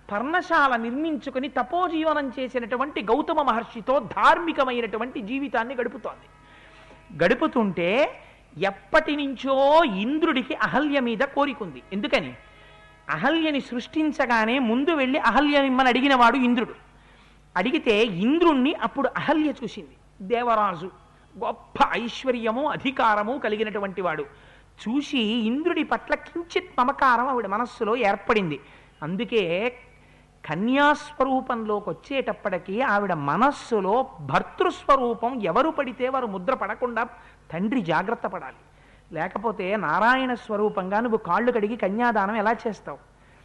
పర్ణశాల నిర్మించుకుని తపోజీవనం చేసినటువంటి గౌతమ మహర్షితో ధార్మికమైనటువంటి జీవితాన్ని గడుపుతోంది గడుపుతుంటే ఎప్పటి నుంచో ఇంద్రుడికి అహల్య మీద కోరికుంది ఎందుకని అహల్యని సృష్టించగానే ముందు వెళ్ళి అహల్యనిమ్మని అడిగినవాడు ఇంద్రుడు అడిగితే ఇంద్రుణ్ణి అప్పుడు అహల్య చూసింది దేవరాజు గొప్ప ఐశ్వర్యము అధికారము కలిగినటువంటి వాడు చూసి ఇంద్రుడి పట్ల కించిత్ మమకారం ఆవిడ మనస్సులో ఏర్పడింది అందుకే కన్యాస్వరూపంలోకి వచ్చేటప్పటికి ఆవిడ మనస్సులో భర్తృస్వరూపం ఎవరు పడితే వారు ముద్ర పడకుండా తండ్రి జాగ్రత్త పడాలి లేకపోతే నారాయణ స్వరూపంగా నువ్వు కాళ్ళు కడిగి కన్యాదానం ఎలా చేస్తావు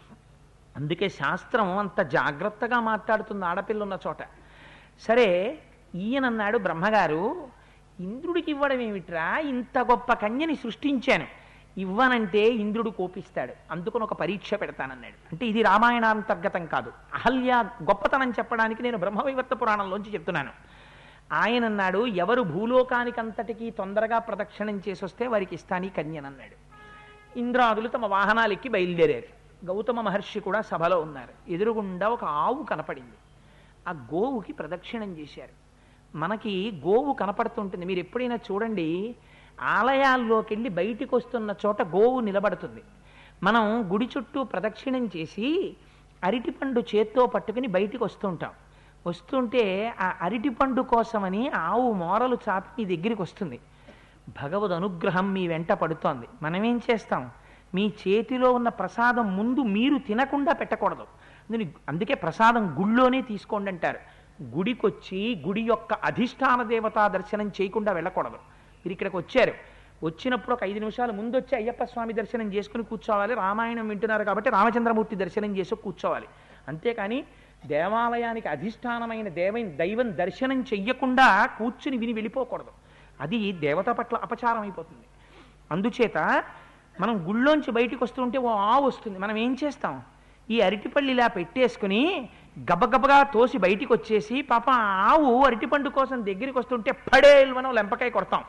అందుకే శాస్త్రం అంత జాగ్రత్తగా మాట్లాడుతుంది ఆడపిల్ల ఉన్న చోట సరే ఈయనన్నాడు బ్రహ్మగారు ఇంద్రుడికి ఇవ్వడం ఏమిట్రా ఇంత గొప్ప కన్యని సృష్టించాను ఇవ్వనంటే ఇంద్రుడు కోపిస్తాడు అందుకని ఒక పరీక్ష పెడతానన్నాడు అంటే ఇది రామాయణాంతర్గతం కాదు అహల్య గొప్పతనం చెప్పడానికి నేను బ్రహ్మవైవర్త పురాణంలోంచి చెప్తున్నాను ఆయన అన్నాడు ఎవరు భూలోకానికి అంతటికీ తొందరగా ప్రదక్షిణం చేసి వస్తే వారికి ఇస్తాను ఈ కన్యనన్నాడు ఇంద్రాదులు తమ వాహనాలు ఎక్కి బయలుదేరారు గౌతమ మహర్షి కూడా సభలో ఉన్నారు ఎదురుగుండా ఒక ఆవు కనపడింది ఆ గోవుకి ప్రదక్షిణం చేశారు మనకి గోవు కనపడుతుంటుంది మీరు ఎప్పుడైనా చూడండి ఆలయాల్లోకి వెళ్ళి బయటికి వస్తున్న చోట గోవు నిలబడుతుంది మనం గుడి చుట్టూ ప్రదక్షిణం చేసి అరటిపండు చేత్తో పట్టుకుని బయటికి వస్తుంటాం వస్తుంటే ఆ అరటిపండు కోసమని ఆవు మోరలు చాపి మీ దగ్గరికి వస్తుంది భగవద్ అనుగ్రహం మీ వెంట పడుతోంది మనమేం చేస్తాం మీ చేతిలో ఉన్న ప్రసాదం ముందు మీరు తినకుండా పెట్టకూడదు అందుని అందుకే ప్రసాదం గుళ్ళోనే తీసుకోండి అంటారు గుడికొచ్చి గుడి యొక్క అధిష్టాన దేవతా దర్శనం చేయకుండా వెళ్ళకూడదు మీరు ఇక్కడికి వచ్చారు వచ్చినప్పుడు ఒక ఐదు నిమిషాలు ముందు వచ్చి అయ్యప్ప స్వామి దర్శనం చేసుకుని కూర్చోవాలి రామాయణం వింటున్నారు కాబట్టి రామచంద్రమూర్తి దర్శనం చేసి కూర్చోవాలి అంతేకాని దేవాలయానికి అధిష్టానమైన దేవ దైవం దర్శనం చెయ్యకుండా కూర్చుని విని వెళ్ళిపోకూడదు అది దేవత పట్ల అపచారం అయిపోతుంది అందుచేత మనం గుళ్ళోంచి బయటికి వస్తుంటే ఓ ఆవు వస్తుంది మనం ఏం చేస్తాం ఈ అరటిపళ్ళు ఇలా పెట్టేసుకుని గబగబగా తోసి బయటికి వచ్చేసి పాప ఆ ఆవు అరటిపండు కోసం దగ్గరికి వస్తుంటే పడేలు మనం లెంపకాయ కొడతాం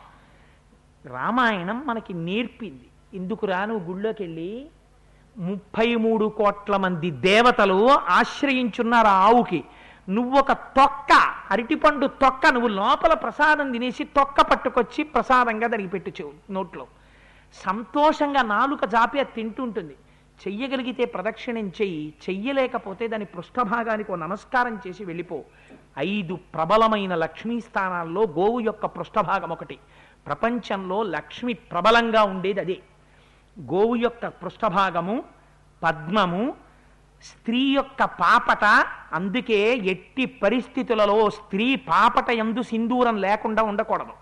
రామాయణం మనకి నేర్పింది ఎందుకు రాను గుళ్ళోకి వెళ్ళి ముప్పై మూడు కోట్ల మంది దేవతలు ఆశ్రయించున్నారు ఆ ఆవుకి నువ్వొక తొక్క అరటిపండు తొక్క నువ్వు లోపల ప్రసాదం తినేసి తొక్క పట్టుకొచ్చి ప్రసాదంగా దానికి పెట్టు చెవు నోట్లో సంతోషంగా నాలుక జాపి అది తింటుంటుంది చెయ్యగలిగితే ప్రదక్షిణం చెయ్యి చెయ్యలేకపోతే దాని పృష్ఠభాగానికి ఓ నమస్కారం చేసి వెళ్ళిపో ఐదు ప్రబలమైన లక్ష్మీ స్థానాల్లో గోవు యొక్క పృష్ఠభాగం ఒకటి ప్రపంచంలో లక్ష్మి ప్రబలంగా ఉండేది అదే గోవు యొక్క పృష్ఠభాగము పద్మము స్త్రీ యొక్క పాపట అందుకే ఎట్టి పరిస్థితులలో స్త్రీ పాపట ఎందు సింధూరం లేకుండా ఉండకూడదు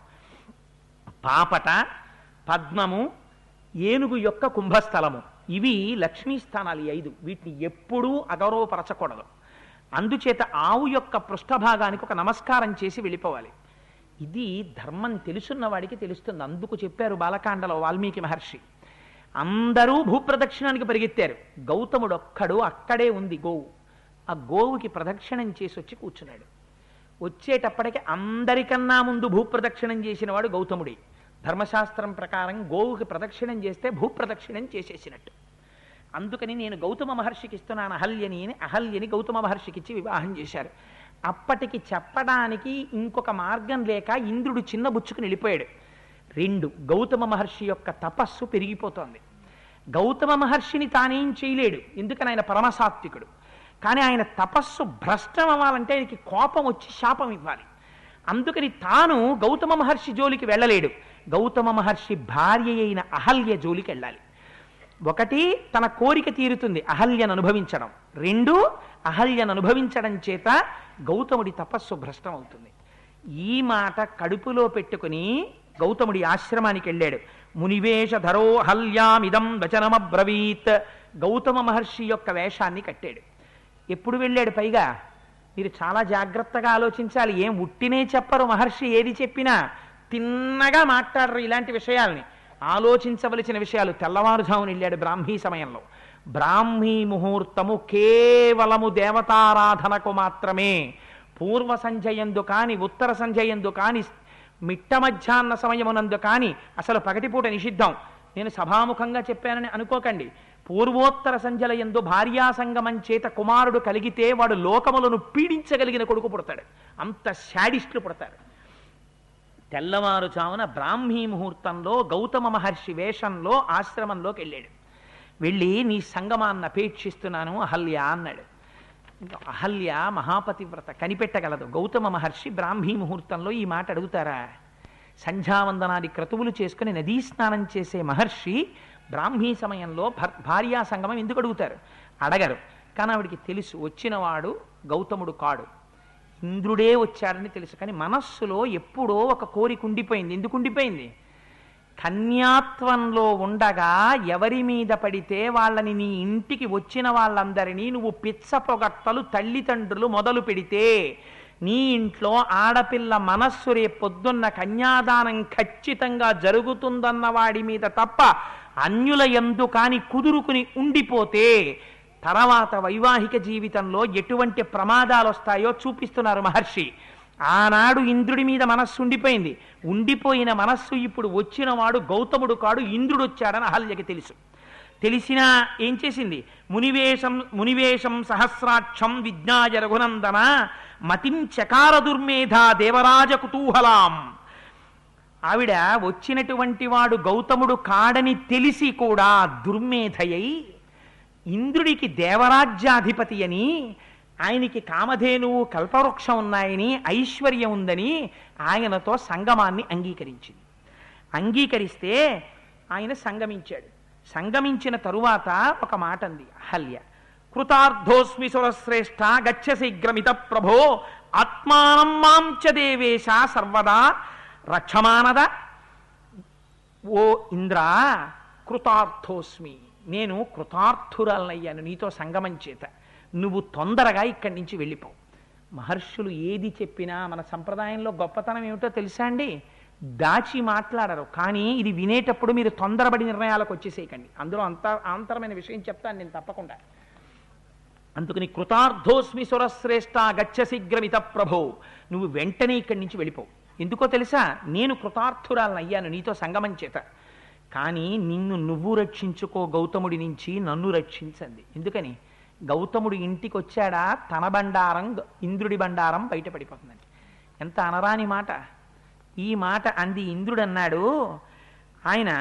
పాపట పద్మము ఏనుగు యొక్క కుంభస్థలము ఇవి లక్ష్మీ స్థానాలు ఈ ఐదు వీటిని ఎప్పుడూ అగౌరవపరచకూడదు అందుచేత ఆవు యొక్క పృష్ఠభాగానికి ఒక నమస్కారం చేసి వెళ్ళిపోవాలి ఇది ధర్మం తెలుసున్న వాడికి తెలుస్తుంది అందుకు చెప్పారు బాలకాండలో వాల్మీకి మహర్షి అందరూ భూప్రదక్షిణానికి పరిగెత్తారు గౌతముడు ఒక్కడు అక్కడే ఉంది గోవు ఆ గోవుకి ప్రదక్షిణం చేసి వచ్చి కూర్చున్నాడు వచ్చేటప్పటికి అందరికన్నా ముందు భూప్రదక్షిణం చేసిన వాడు గౌతముడే ధర్మశాస్త్రం ప్రకారం గోవుకి ప్రదక్షిణం చేస్తే భూప్రదక్షిణం చేసేసినట్టు అందుకని నేను గౌతమ మహర్షికి ఇస్తున్నాను అహల్యని అని అహల్యని గౌతమ మహర్షికి ఇచ్చి వివాహం చేశారు అప్పటికి చెప్పడానికి ఇంకొక మార్గం లేక ఇంద్రుడు చిన్న బుచ్చుకుని వెళ్ళిపోయాడు రెండు గౌతమ మహర్షి యొక్క తపస్సు పెరిగిపోతోంది గౌతమ మహర్షిని తానేం చేయలేడు ఎందుకని ఆయన పరమసాత్వికుడు కానీ ఆయన తపస్సు భ్రష్టం అవ్వాలంటే ఆయనకి కోపం వచ్చి శాపం ఇవ్వాలి అందుకని తాను గౌతమ మహర్షి జోలికి వెళ్ళలేడు గౌతమ మహర్షి భార్య అయిన అహల్య జోలికి వెళ్ళాలి ఒకటి తన కోరిక తీరుతుంది అహల్యను అనుభవించడం రెండు అహల్యను అనుభవించడం చేత గౌతముడి తపస్సు భ్రష్టం అవుతుంది ఈ మాట కడుపులో పెట్టుకుని గౌతముడి ఆశ్రమానికి వెళ్ళాడు మునివేష ధరో హల్యామిదం వచనమబ్రవీత్ గౌతమ మహర్షి యొక్క వేషాన్ని కట్టాడు ఎప్పుడు వెళ్ళాడు పైగా మీరు చాలా జాగ్రత్తగా ఆలోచించాలి ఏం ఉట్టినే చెప్పరు మహర్షి ఏది చెప్పినా తిన్నగా మాట్లాడరు ఇలాంటి విషయాల్ని ఆలోచించవలసిన విషయాలు తెల్లవారుజామున వెళ్ళాడు బ్రాహ్మీ సమయంలో బ్రాహ్మీ ముహూర్తము కేవలము దేవతారాధనకు మాత్రమే పూర్వ సంధ్యయందు కాని ఉత్తర సంధ్యయందు కాని మిట్ట మధ్యాహ్న సమయమునందు కాని అసలు పగటిపూట నిషిద్ధం నేను సభాముఖంగా చెప్పానని అనుకోకండి పూర్వోత్తర సంధ్యల ఎందు భార్యా సంగమం చేత కుమారుడు కలిగితే వాడు లోకములను పీడించగలిగిన కొడుకు పుడతాడు అంత శాడిస్టులు పుడతారు తెల్లవారుజామున బ్రాహ్మీ ముహూర్తంలో గౌతమ మహర్షి వేషంలో ఆశ్రమంలోకి వెళ్ళాడు వెళ్ళి నీ సంగమాన్ని అపేక్షిస్తున్నాను అహల్య అన్నాడు అహల్య మహాపతివ్రత కనిపెట్టగలదు గౌతమ మహర్షి బ్రాహ్మీ ముహూర్తంలో ఈ మాట అడుగుతారా సంధ్యావందనాది క్రతువులు చేసుకుని నదీ స్నానం చేసే మహర్షి బ్రాహ్మీ సమయంలో భర్ భార్యా సంగమం ఎందుకు అడుగుతారు అడగరు కానీ ఆవిడికి తెలుసు వచ్చినవాడు గౌతముడు కాడు ఇంద్రుడే వచ్చాడని తెలుసు కానీ మనస్సులో ఎప్పుడో ఒక కోరిక ఉండిపోయింది ఎందుకు ఉండిపోయింది కన్యాత్వంలో ఉండగా ఎవరి మీద పడితే వాళ్ళని నీ ఇంటికి వచ్చిన వాళ్ళందరినీ నువ్వు పిచ్చ పొగట్టలు తల్లిదండ్రులు మొదలు పెడితే నీ ఇంట్లో ఆడపిల్ల మనస్సు రే పొద్దున్న కన్యాదానం ఖచ్చితంగా జరుగుతుందన్న వాడి మీద తప్ప అన్యుల ఎందు కాని కుదురుకుని ఉండిపోతే తర్వాత వైవాహిక జీవితంలో ఎటువంటి ప్రమాదాలు వస్తాయో చూపిస్తున్నారు మహర్షి ఆనాడు ఇంద్రుడి మీద మనస్సు ఉండిపోయింది ఉండిపోయిన మనస్సు ఇప్పుడు వచ్చిన వాడు గౌతముడు కాడు ఇంద్రుడు వచ్చాడని అహల్యకి తెలుసు తెలిసినా ఏం చేసింది మునివేషం మునివేషం సహస్రాక్షం విజ్ఞాయ రఘునందన మతిం చకార దుర్మేధ దేవరాజ కుతూహలాం ఆవిడ వచ్చినటువంటి వాడు గౌతముడు కాడని తెలిసి కూడా దుర్మేధయై ఇంద్రుడికి దేవరాజ్యాధిపతి అని ఆయనకి కామధేనువు కల్పవృక్షం ఉన్నాయని ఐశ్వర్యం ఉందని ఆయనతో సంగమాన్ని అంగీకరించింది అంగీకరిస్తే ఆయన సంగమించాడు సంగమించిన తరువాత ఒక మాట అంది అహల్య కృతార్థోస్మి సురశ్రేష్ఠ గచ్చ శీఘ్రమిత ప్రభో ఆత్మానం మాం చ దేవేశ సర్వదా రక్షమానద ఓ ఇంద్ర కృతార్థోస్మి నేను కృతార్థురాలనయ్యాను నీతో సంగమం చేత నువ్వు తొందరగా ఇక్కడి నుంచి వెళ్ళిపో మహర్షులు ఏది చెప్పినా మన సంప్రదాయంలో గొప్పతనం ఏమిటో తెలుసా అండి దాచి మాట్లాడరు కానీ ఇది వినేటప్పుడు మీరు తొందరపడి నిర్ణయాలకు వచ్చేసేయకండి అందులో అంత ఆంతరమైన విషయం చెప్తాను నేను తప్పకుండా అందుకని కృతార్థోస్మి సురశ్రేష్ఠ గచ్చ శీఘ్రమిత ప్రభో నువ్వు వెంటనే ఇక్కడి నుంచి వెళ్ళిపో ఎందుకో తెలుసా నేను కృతార్థురాలను అయ్యాను నీతో సంగమం చేత కానీ నిన్ను నువ్వు రక్షించుకో గౌతముడి నుంచి నన్ను రక్షించండి ఎందుకని గౌతముడు ఇంటికి వచ్చాడా తన బండారం గ- ఇంద్రుడి బండారం బయటపడిపోతుందండి ఎంత అనరాని మాట ఈ మాట అంది ఇంద్రుడు అన్నాడు ఆయన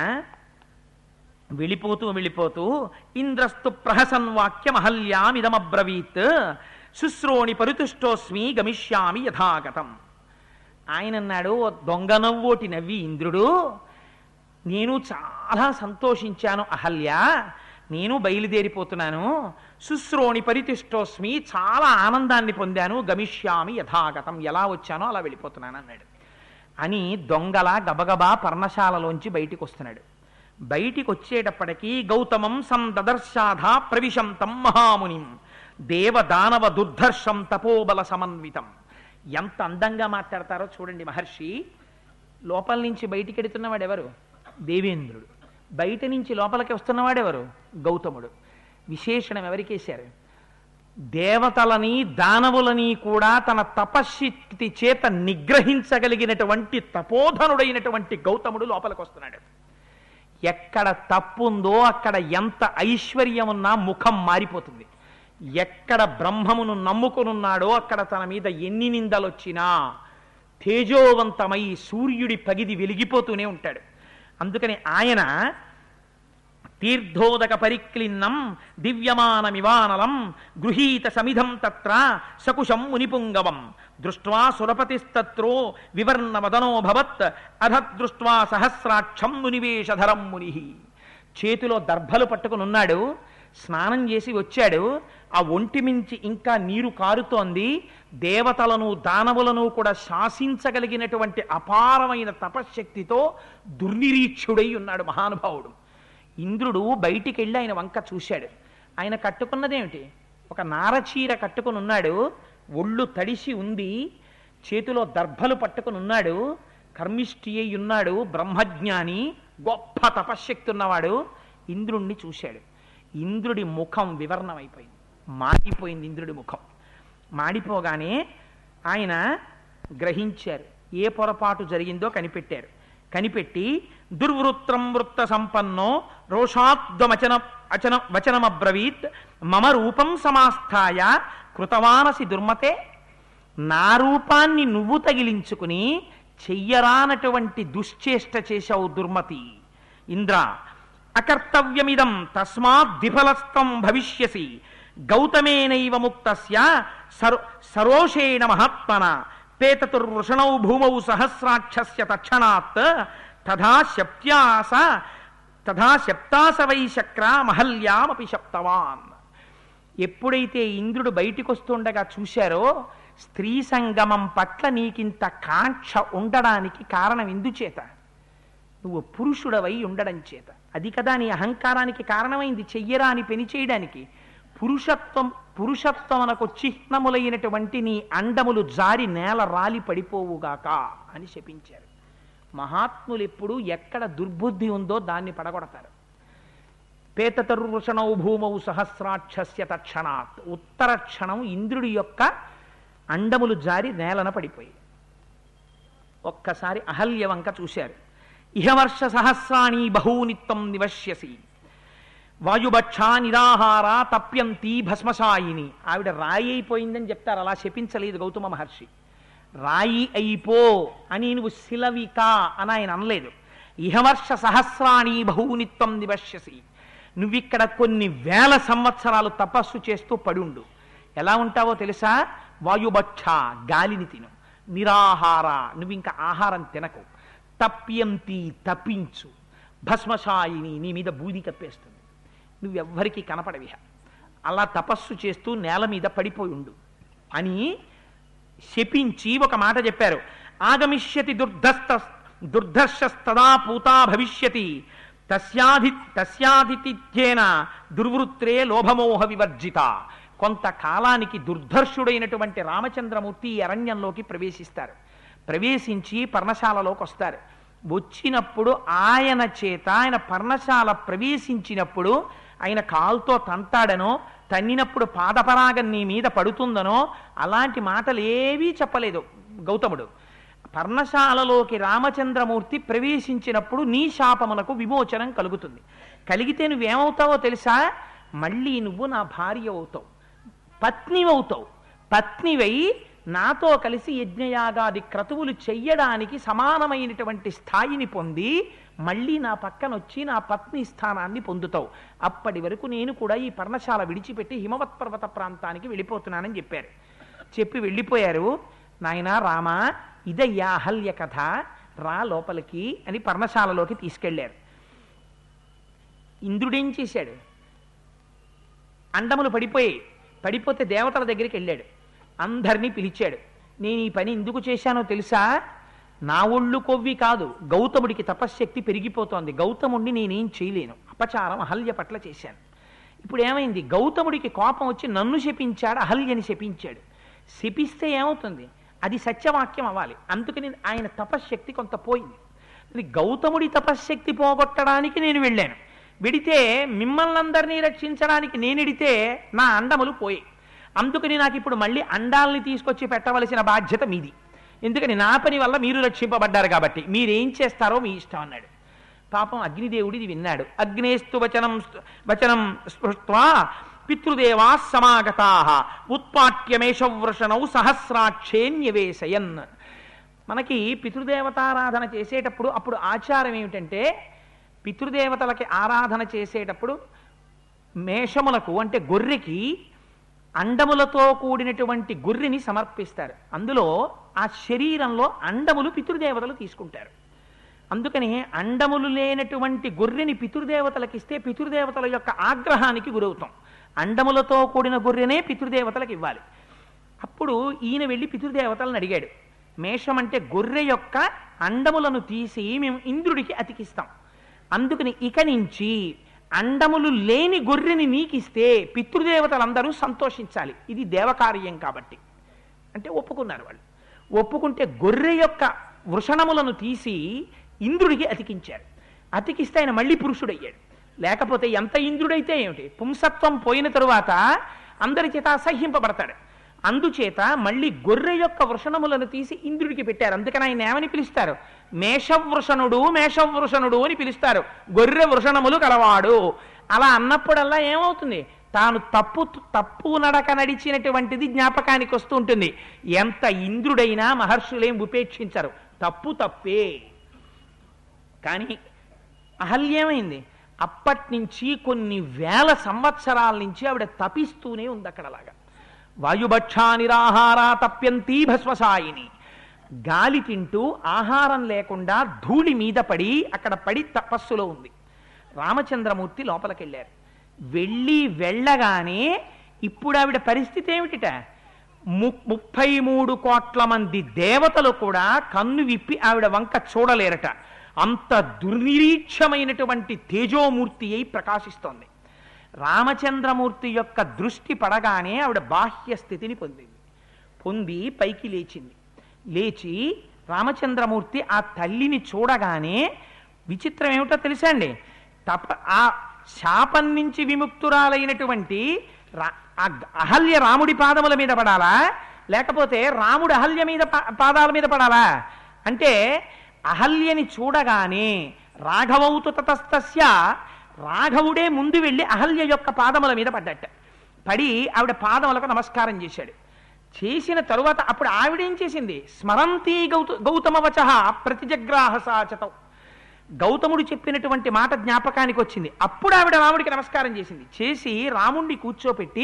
వెళ్ళిపోతూ వెళ్ళిపోతూ ఇంద్రస్తు ప్రహసన్ వాక్యమహల్యామిదమబ్రవీత్ శుశ్రోణి పరితుష్టోస్మి గమిష్యామి యథాగతం ఆయన అన్నాడు "ఓ దొంగ నవ్వోటి నవ్వి ఇంద్రుడు నేను చాలా సంతోషించాను అహల్య నేను బయలుదేరిపోతున్నాను శుశ్రోణి పరితిష్టోస్మి చాలా ఆనందాన్ని పొందాను గమిష్యామి యథాగతం ఎలా వచ్చానో అలా వెళ్ళిపోతున్నాను అన్నాడు అని దొంగల గబగబా పర్ణశాలలోంచి బయటికి వస్తున్నాడు బయటికి వచ్చేటప్పటికీ గౌతమం సందదర్శాధ ప్రవిశంతం మహామునిం దేవదానవ దుర్ధర్షం తపోబల సమన్వితం ఎంత అందంగా మాట్లాడతారో చూడండి మహర్షి లోపల నుంచి బయటికి ఎడుతున్నవాడు ఎవరు దేవేంద్రుడు బయట నుంచి లోపలికి వస్తున్నవాడెవరు గౌతముడు విశేషణం ఎవరికేశారు దేవతలని దానవులని కూడా తన తపశ్శక్తి చేత నిగ్రహించగలిగినటువంటి తపోధనుడైనటువంటి గౌతముడు లోపలికి వస్తున్నాడు ఎక్కడ తప్పుందో అక్కడ ఎంత ఐశ్వర్యం ఉన్నా ముఖం మారిపోతుంది ఎక్కడ బ్రహ్మమును నమ్ముకునున్నాడో అక్కడ తన మీద ఎన్ని నిందలొచ్చినా తేజోవంతమై సూర్యుడి పగిది వెలిగిపోతూనే ఉంటాడు అందుకని ఆయన తీర్థోదక పరిక్లిన్నం దివ్యమానమివానలం గృహీత సమిధం తత్ర సకుశం మునిపుంగవం దృష్ట్వా సురపతిస్తత్రో వివర్ణవదనోభవత్ అధదృష్ట్వా సహస్రాక్షం మునివేషధరం ముని చేతిలో దర్భలు పట్టుకుని ఉన్నాడు స్నానం చేసి వచ్చాడు ఆ ఒంటి మించి ఇంకా నీరు కారుతోంది దేవతలను దానవులను కూడా శాసించగలిగినటువంటి అపారమైన తపశ్శక్తితో దుర్నిరీక్షుడై ఉన్నాడు మహానుభావుడు ఇంద్రుడు బయటికి వెళ్ళి ఆయన వంక చూశాడు ఆయన కట్టుకున్నదేమిటి ఒక నారచీర కట్టుకుని ఉన్నాడు ఒళ్ళు తడిసి ఉంది చేతిలో దర్భలు పట్టుకుని ఉన్నాడు కర్మిష్టి అయి ఉన్నాడు బ్రహ్మజ్ఞాని గొప్ప తపశ్శక్తి ఉన్నవాడు ఇంద్రుణ్ణి చూశాడు ఇంద్రుడి ముఖం వివర్ణమైపోయింది మాడిపోయింది ఇంద్రుడి ముఖం మాడిపోగానే ఆయన గ్రహించారు ఏ పొరపాటు జరిగిందో కనిపెట్టారు కనిపెట్టి దుర్వృత్తం వృత్త సంపన్నో రోషాద్వమచన అచన వచనమబ్రవీత్ మమ రూపం సమాస్థాయ కృతవానసి దుర్మతే నా రూపాన్ని నువ్వు తగిలించుకుని చెయ్యరానటువంటి దుశ్చేష్ట చేశావు దుర్మతి ఇంద్ర అకర్తవ్యమిదం తస్మాత్ విఫలస్తం భవిష్యసి గౌతమేనైవ ముక్తస్య సరో సరోషేణ మహాత్మన పేతతుర్వృషణౌ భూమౌ సహస్రాక్షస్య తక్షణాత్ తథా శప్త్యాస తథా శప్తాస వై శక్ర మహల్యామపి శప్తవాన్ ఎప్పుడైతే ఇంద్రుడు బయటికి వస్తుండగా చూశారో స్త్రీ సంగమం పట్ల నీకింత కాంక్ష ఉండడానికి కారణం ఎందుచేత నువ్వు పురుషుడవై ఉండడం చేత అది కదా నీ అహంకారానికి కారణమైంది చెయ్యరా అని పెని చేయడానికి పురుషత్వం పురుషత్వమునకు చిహ్నములైనటువంటి నీ అండములు జారి నేల రాలి పడిపోవుగాక అని శపించారు మహాత్ములు ఎప్పుడు ఎక్కడ దుర్బుద్ధి ఉందో దాన్ని పడగొడతారు పేతతరుషణౌ భూమౌ సహస్రాక్షస్య తక్షణాత్ ఉత్తర క్షణం ఇంద్రుడి యొక్క అండములు జారి నేలన పడిపోయి ఒక్కసారి అహల్య వంక చూశారు ఇహవర్ష సహస్రాణి బహూనిత్తం నివశ్యసి వాయుభక్ష నిరాహార తప్యంతి భస్మశాయిని ఆవిడ రాయి అయిపోయిందని చెప్తారు అలా శపించలేదు గౌతమ మహర్షి రాయి అయిపో అని నువ్వు శిలవిక అని ఆయన అనలేదు ఇహవర్ష సహస్రాణి బహూనిత్వం నివశ్యసి నువ్విక్కడ కొన్ని వేల సంవత్సరాలు తపస్సు చేస్తూ పడుండు ఎలా ఉంటావో తెలుసా వాయుభక్ష గాలిని తిను నిరాహార నువ్వు ఇంకా ఆహారం తినకు తప్యంతి తప్పించు భస్మశాయిని నీ మీద బూది కప్పేస్తుంది నువ్వెవ్వరికీ కనపడవిహ అలా తపస్సు చేస్తూ నేల మీద పడిపోయి ఉండు అని శపించి ఒక మాట చెప్పారు ఆగమిష్యతి దుర్ధస్త దుర్ధర్షస్తదా పూతా భవిష్యతి తస్యాధి తస్యాధితిథ్యేన దుర్వృత్రే లోభమోహ వివర్జిత కొంతకాలానికి దుర్ధర్షుడైనటువంటి రామచంద్రమూర్తి ఈ అరణ్యంలోకి ప్రవేశిస్తారు ప్రవేశించి పర్ణశాలలోకి వస్తారు వచ్చినప్పుడు ఆయన చేత ఆయన పర్ణశాల ప్రవేశించినప్పుడు ఆయన కాల్తో తంతాడనో తన్నినప్పుడు పాదపరాగం నీ మీద పడుతుందనో అలాంటి మాటలు ఏవీ చెప్పలేదు గౌతముడు పర్ణశాలలోకి రామచంద్రమూర్తి ప్రవేశించినప్పుడు నీ శాపమునకు విమోచనం కలుగుతుంది కలిగితే నువ్వేమవుతావో తెలుసా మళ్ళీ నువ్వు నా భార్య అవుతావు పత్ని అవుతావు పత్నివై నాతో కలిసి యజ్ఞయాగాది క్రతువులు చెయ్యడానికి సమానమైనటువంటి స్థాయిని పొంది మళ్ళీ నా పక్కన వచ్చి నా పత్ని స్థానాన్ని పొందుతావు అప్పటి వరకు నేను కూడా ఈ పర్ణశాల విడిచిపెట్టి హిమవత్ పర్వత ప్రాంతానికి వెళ్ళిపోతున్నానని చెప్పారు చెప్పి వెళ్ళిపోయారు నాయనా రామా ఇదయ్యా అహల్య కథ రా లోపలికి అని పర్ణశాలలోకి తీసుకెళ్లారు ఇంద్రుడేం చేశాడు అండములు పడిపోయి పడిపోతే దేవతల దగ్గరికి వెళ్ళాడు అందరినీ పిలిచాడు నేను ఈ పని ఎందుకు చేశానో తెలుసా నా ఒళ్ళు కొవ్వి కాదు గౌతముడికి తపశ్శక్తి పెరిగిపోతోంది గౌతముడిని నేనేం చేయలేను అపచారం అహల్య పట్ల చేశాను ఇప్పుడు ఏమైంది గౌతముడికి కోపం వచ్చి నన్ను శపించాడు అహల్యని శపించాడు శపిస్తే ఏమవుతుంది అది సత్యవాక్యం అవ్వాలి అందుకని ఆయన తపశ్శక్తి కొంత పోయింది ఇది గౌతముడి తపశ్శక్తి పోగొట్టడానికి నేను వెళ్ళాను వెడితే మిమ్మల్ని అందరినీ రక్షించడానికి నేనెడితే నా అండములు పోయాయి అందుకని నాకు ఇప్పుడు మళ్ళీ అండాల్ని తీసుకొచ్చి పెట్టవలసిన బాధ్యత మీది ఎందుకని నా పని వల్ల మీరు రక్షింపబడ్డారు కాబట్టి మీరేం చేస్తారో మీ ఇష్టం అన్నాడు పాపం అగ్నిదేవుడు ఇది విన్నాడు అగ్నేస్తు వచనం వచనం స్పృష్ట్వా పితృదేవా సమాగతా ఉత్పాట్యమేషవృషణౌ సహస్రాక్షేన్యవేశయన్ మనకి పితృదేవతారాధన చేసేటప్పుడు అప్పుడు ఆచారం ఏమిటంటే పితృదేవతలకి ఆరాధన చేసేటప్పుడు మేషములకు అంటే గొర్రెకి అండములతో కూడినటువంటి గొర్రెని సమర్పిస్తారు అందులో ఆ శరీరంలో అండములు పితృదేవతలు తీసుకుంటారు అందుకని అండములు లేనటువంటి గొర్రెని పితృదేవతలకు ఇస్తే పితృదేవతల యొక్క ఆగ్రహానికి గురవుతాం అండములతో కూడిన గొర్రెనే పితృదేవతలకు ఇవ్వాలి అప్పుడు ఈయన వెళ్ళి పితృదేవతలను అడిగాడు మేషం అంటే గొర్రె యొక్క అండములను తీసి మేము ఇంద్రుడికి అతికిస్తాం అందుకని ఇక నుంచి అండములు లేని గొర్రెని నీకిస్తే పితృదేవతలందరూ సంతోషించాలి ఇది దేవకార్యం కాబట్టి అంటే ఒప్పుకున్నారు వాళ్ళు ఒప్పుకుంటే గొర్రె యొక్క వృషణములను తీసి ఇంద్రుడికి అతికించారు అతికిస్తే ఆయన మళ్ళీ పురుషుడయ్యాడు లేకపోతే ఎంత ఇంద్రుడైతే ఏమిటి పుంసత్వం పోయిన తరువాత అందరి చేత అసహ్యింపబడతాడు అందుచేత మళ్ళీ గొర్రె యొక్క వృషణములను తీసి ఇంద్రుడికి పెట్టారు అందుకని ఆయన ఏమని పిలుస్తారు మేషవృషణుడు మేషవృషణుడు అని పిలుస్తారు గొర్రె వృషణములు కలవాడు అలా అన్నప్పుడల్లా ఏమవుతుంది తాను తప్పు తప్పు నడక నడిచినటువంటిది జ్ఞాపకానికి వస్తూ ఉంటుంది ఎంత ఇంద్రుడైనా మహర్షులేం ఉపేక్షించరు తప్పు తప్పే కానీ అహల్యమైంది అప్పటి నుంచి కొన్ని వేల సంవత్సరాల నుంచి ఆవిడ తపిస్తూనే ఉంది అక్కడలాగా వాయుభక్షా నిరాహార తప్యంతి భస్వసాయిని గాలి తింటూ ఆహారం లేకుండా ధూళి మీద పడి అక్కడ పడి తపస్సులో ఉంది రామచంద్రమూర్తి లోపలికెళ్ళారు వెళ్ళి వెళ్ళగానే ఇప్పుడు ఆవిడ పరిస్థితి ఏమిటిట ము ముప్పై మూడు కోట్ల మంది దేవతలు కూడా కన్ను విప్పి ఆవిడ వంక చూడలేరట అంత దుర్నిరీక్షమైనటువంటి తేజోమూర్తి అయి ప్రకాశిస్తోంది రామచంద్రమూర్తి యొక్క దృష్టి పడగానే ఆవిడ బాహ్య స్థితిని పొందింది పొంది పైకి లేచింది లేచి రామచంద్రమూర్తి ఆ తల్లిని చూడగానే విచిత్రం ఏమిటో తెలుసా అండి తప ఆ శాపం నుంచి విముక్తురాలైనటువంటి రా- ఆ అహల్య రాముడి పాదముల మీద పడాలా లేకపోతే రాముడు అహల్య మీద పా- పాదాల మీద పడాలా అంటే అహల్యని చూడగానే రాఘవౌతు తతస్తస్య రాఘవుడే ముందు వెళ్ళి అహల్య యొక్క పాదముల మీద పడ్డట పడి ఆవిడ పాదములకు నమస్కారం చేశాడు చేసిన తరువాత అప్పుడు ఆవిడేం చేసింది స్మరంతి గౌత గౌతమ వచ ప్రతిజగ్రాహ సాచతం గౌతముడు చెప్పినటువంటి మాట జ్ఞాపకానికి వచ్చింది అప్పుడు ఆవిడ రాముడికి నమస్కారం చేసింది చేసి రాముణ్ణి కూర్చోపెట్టి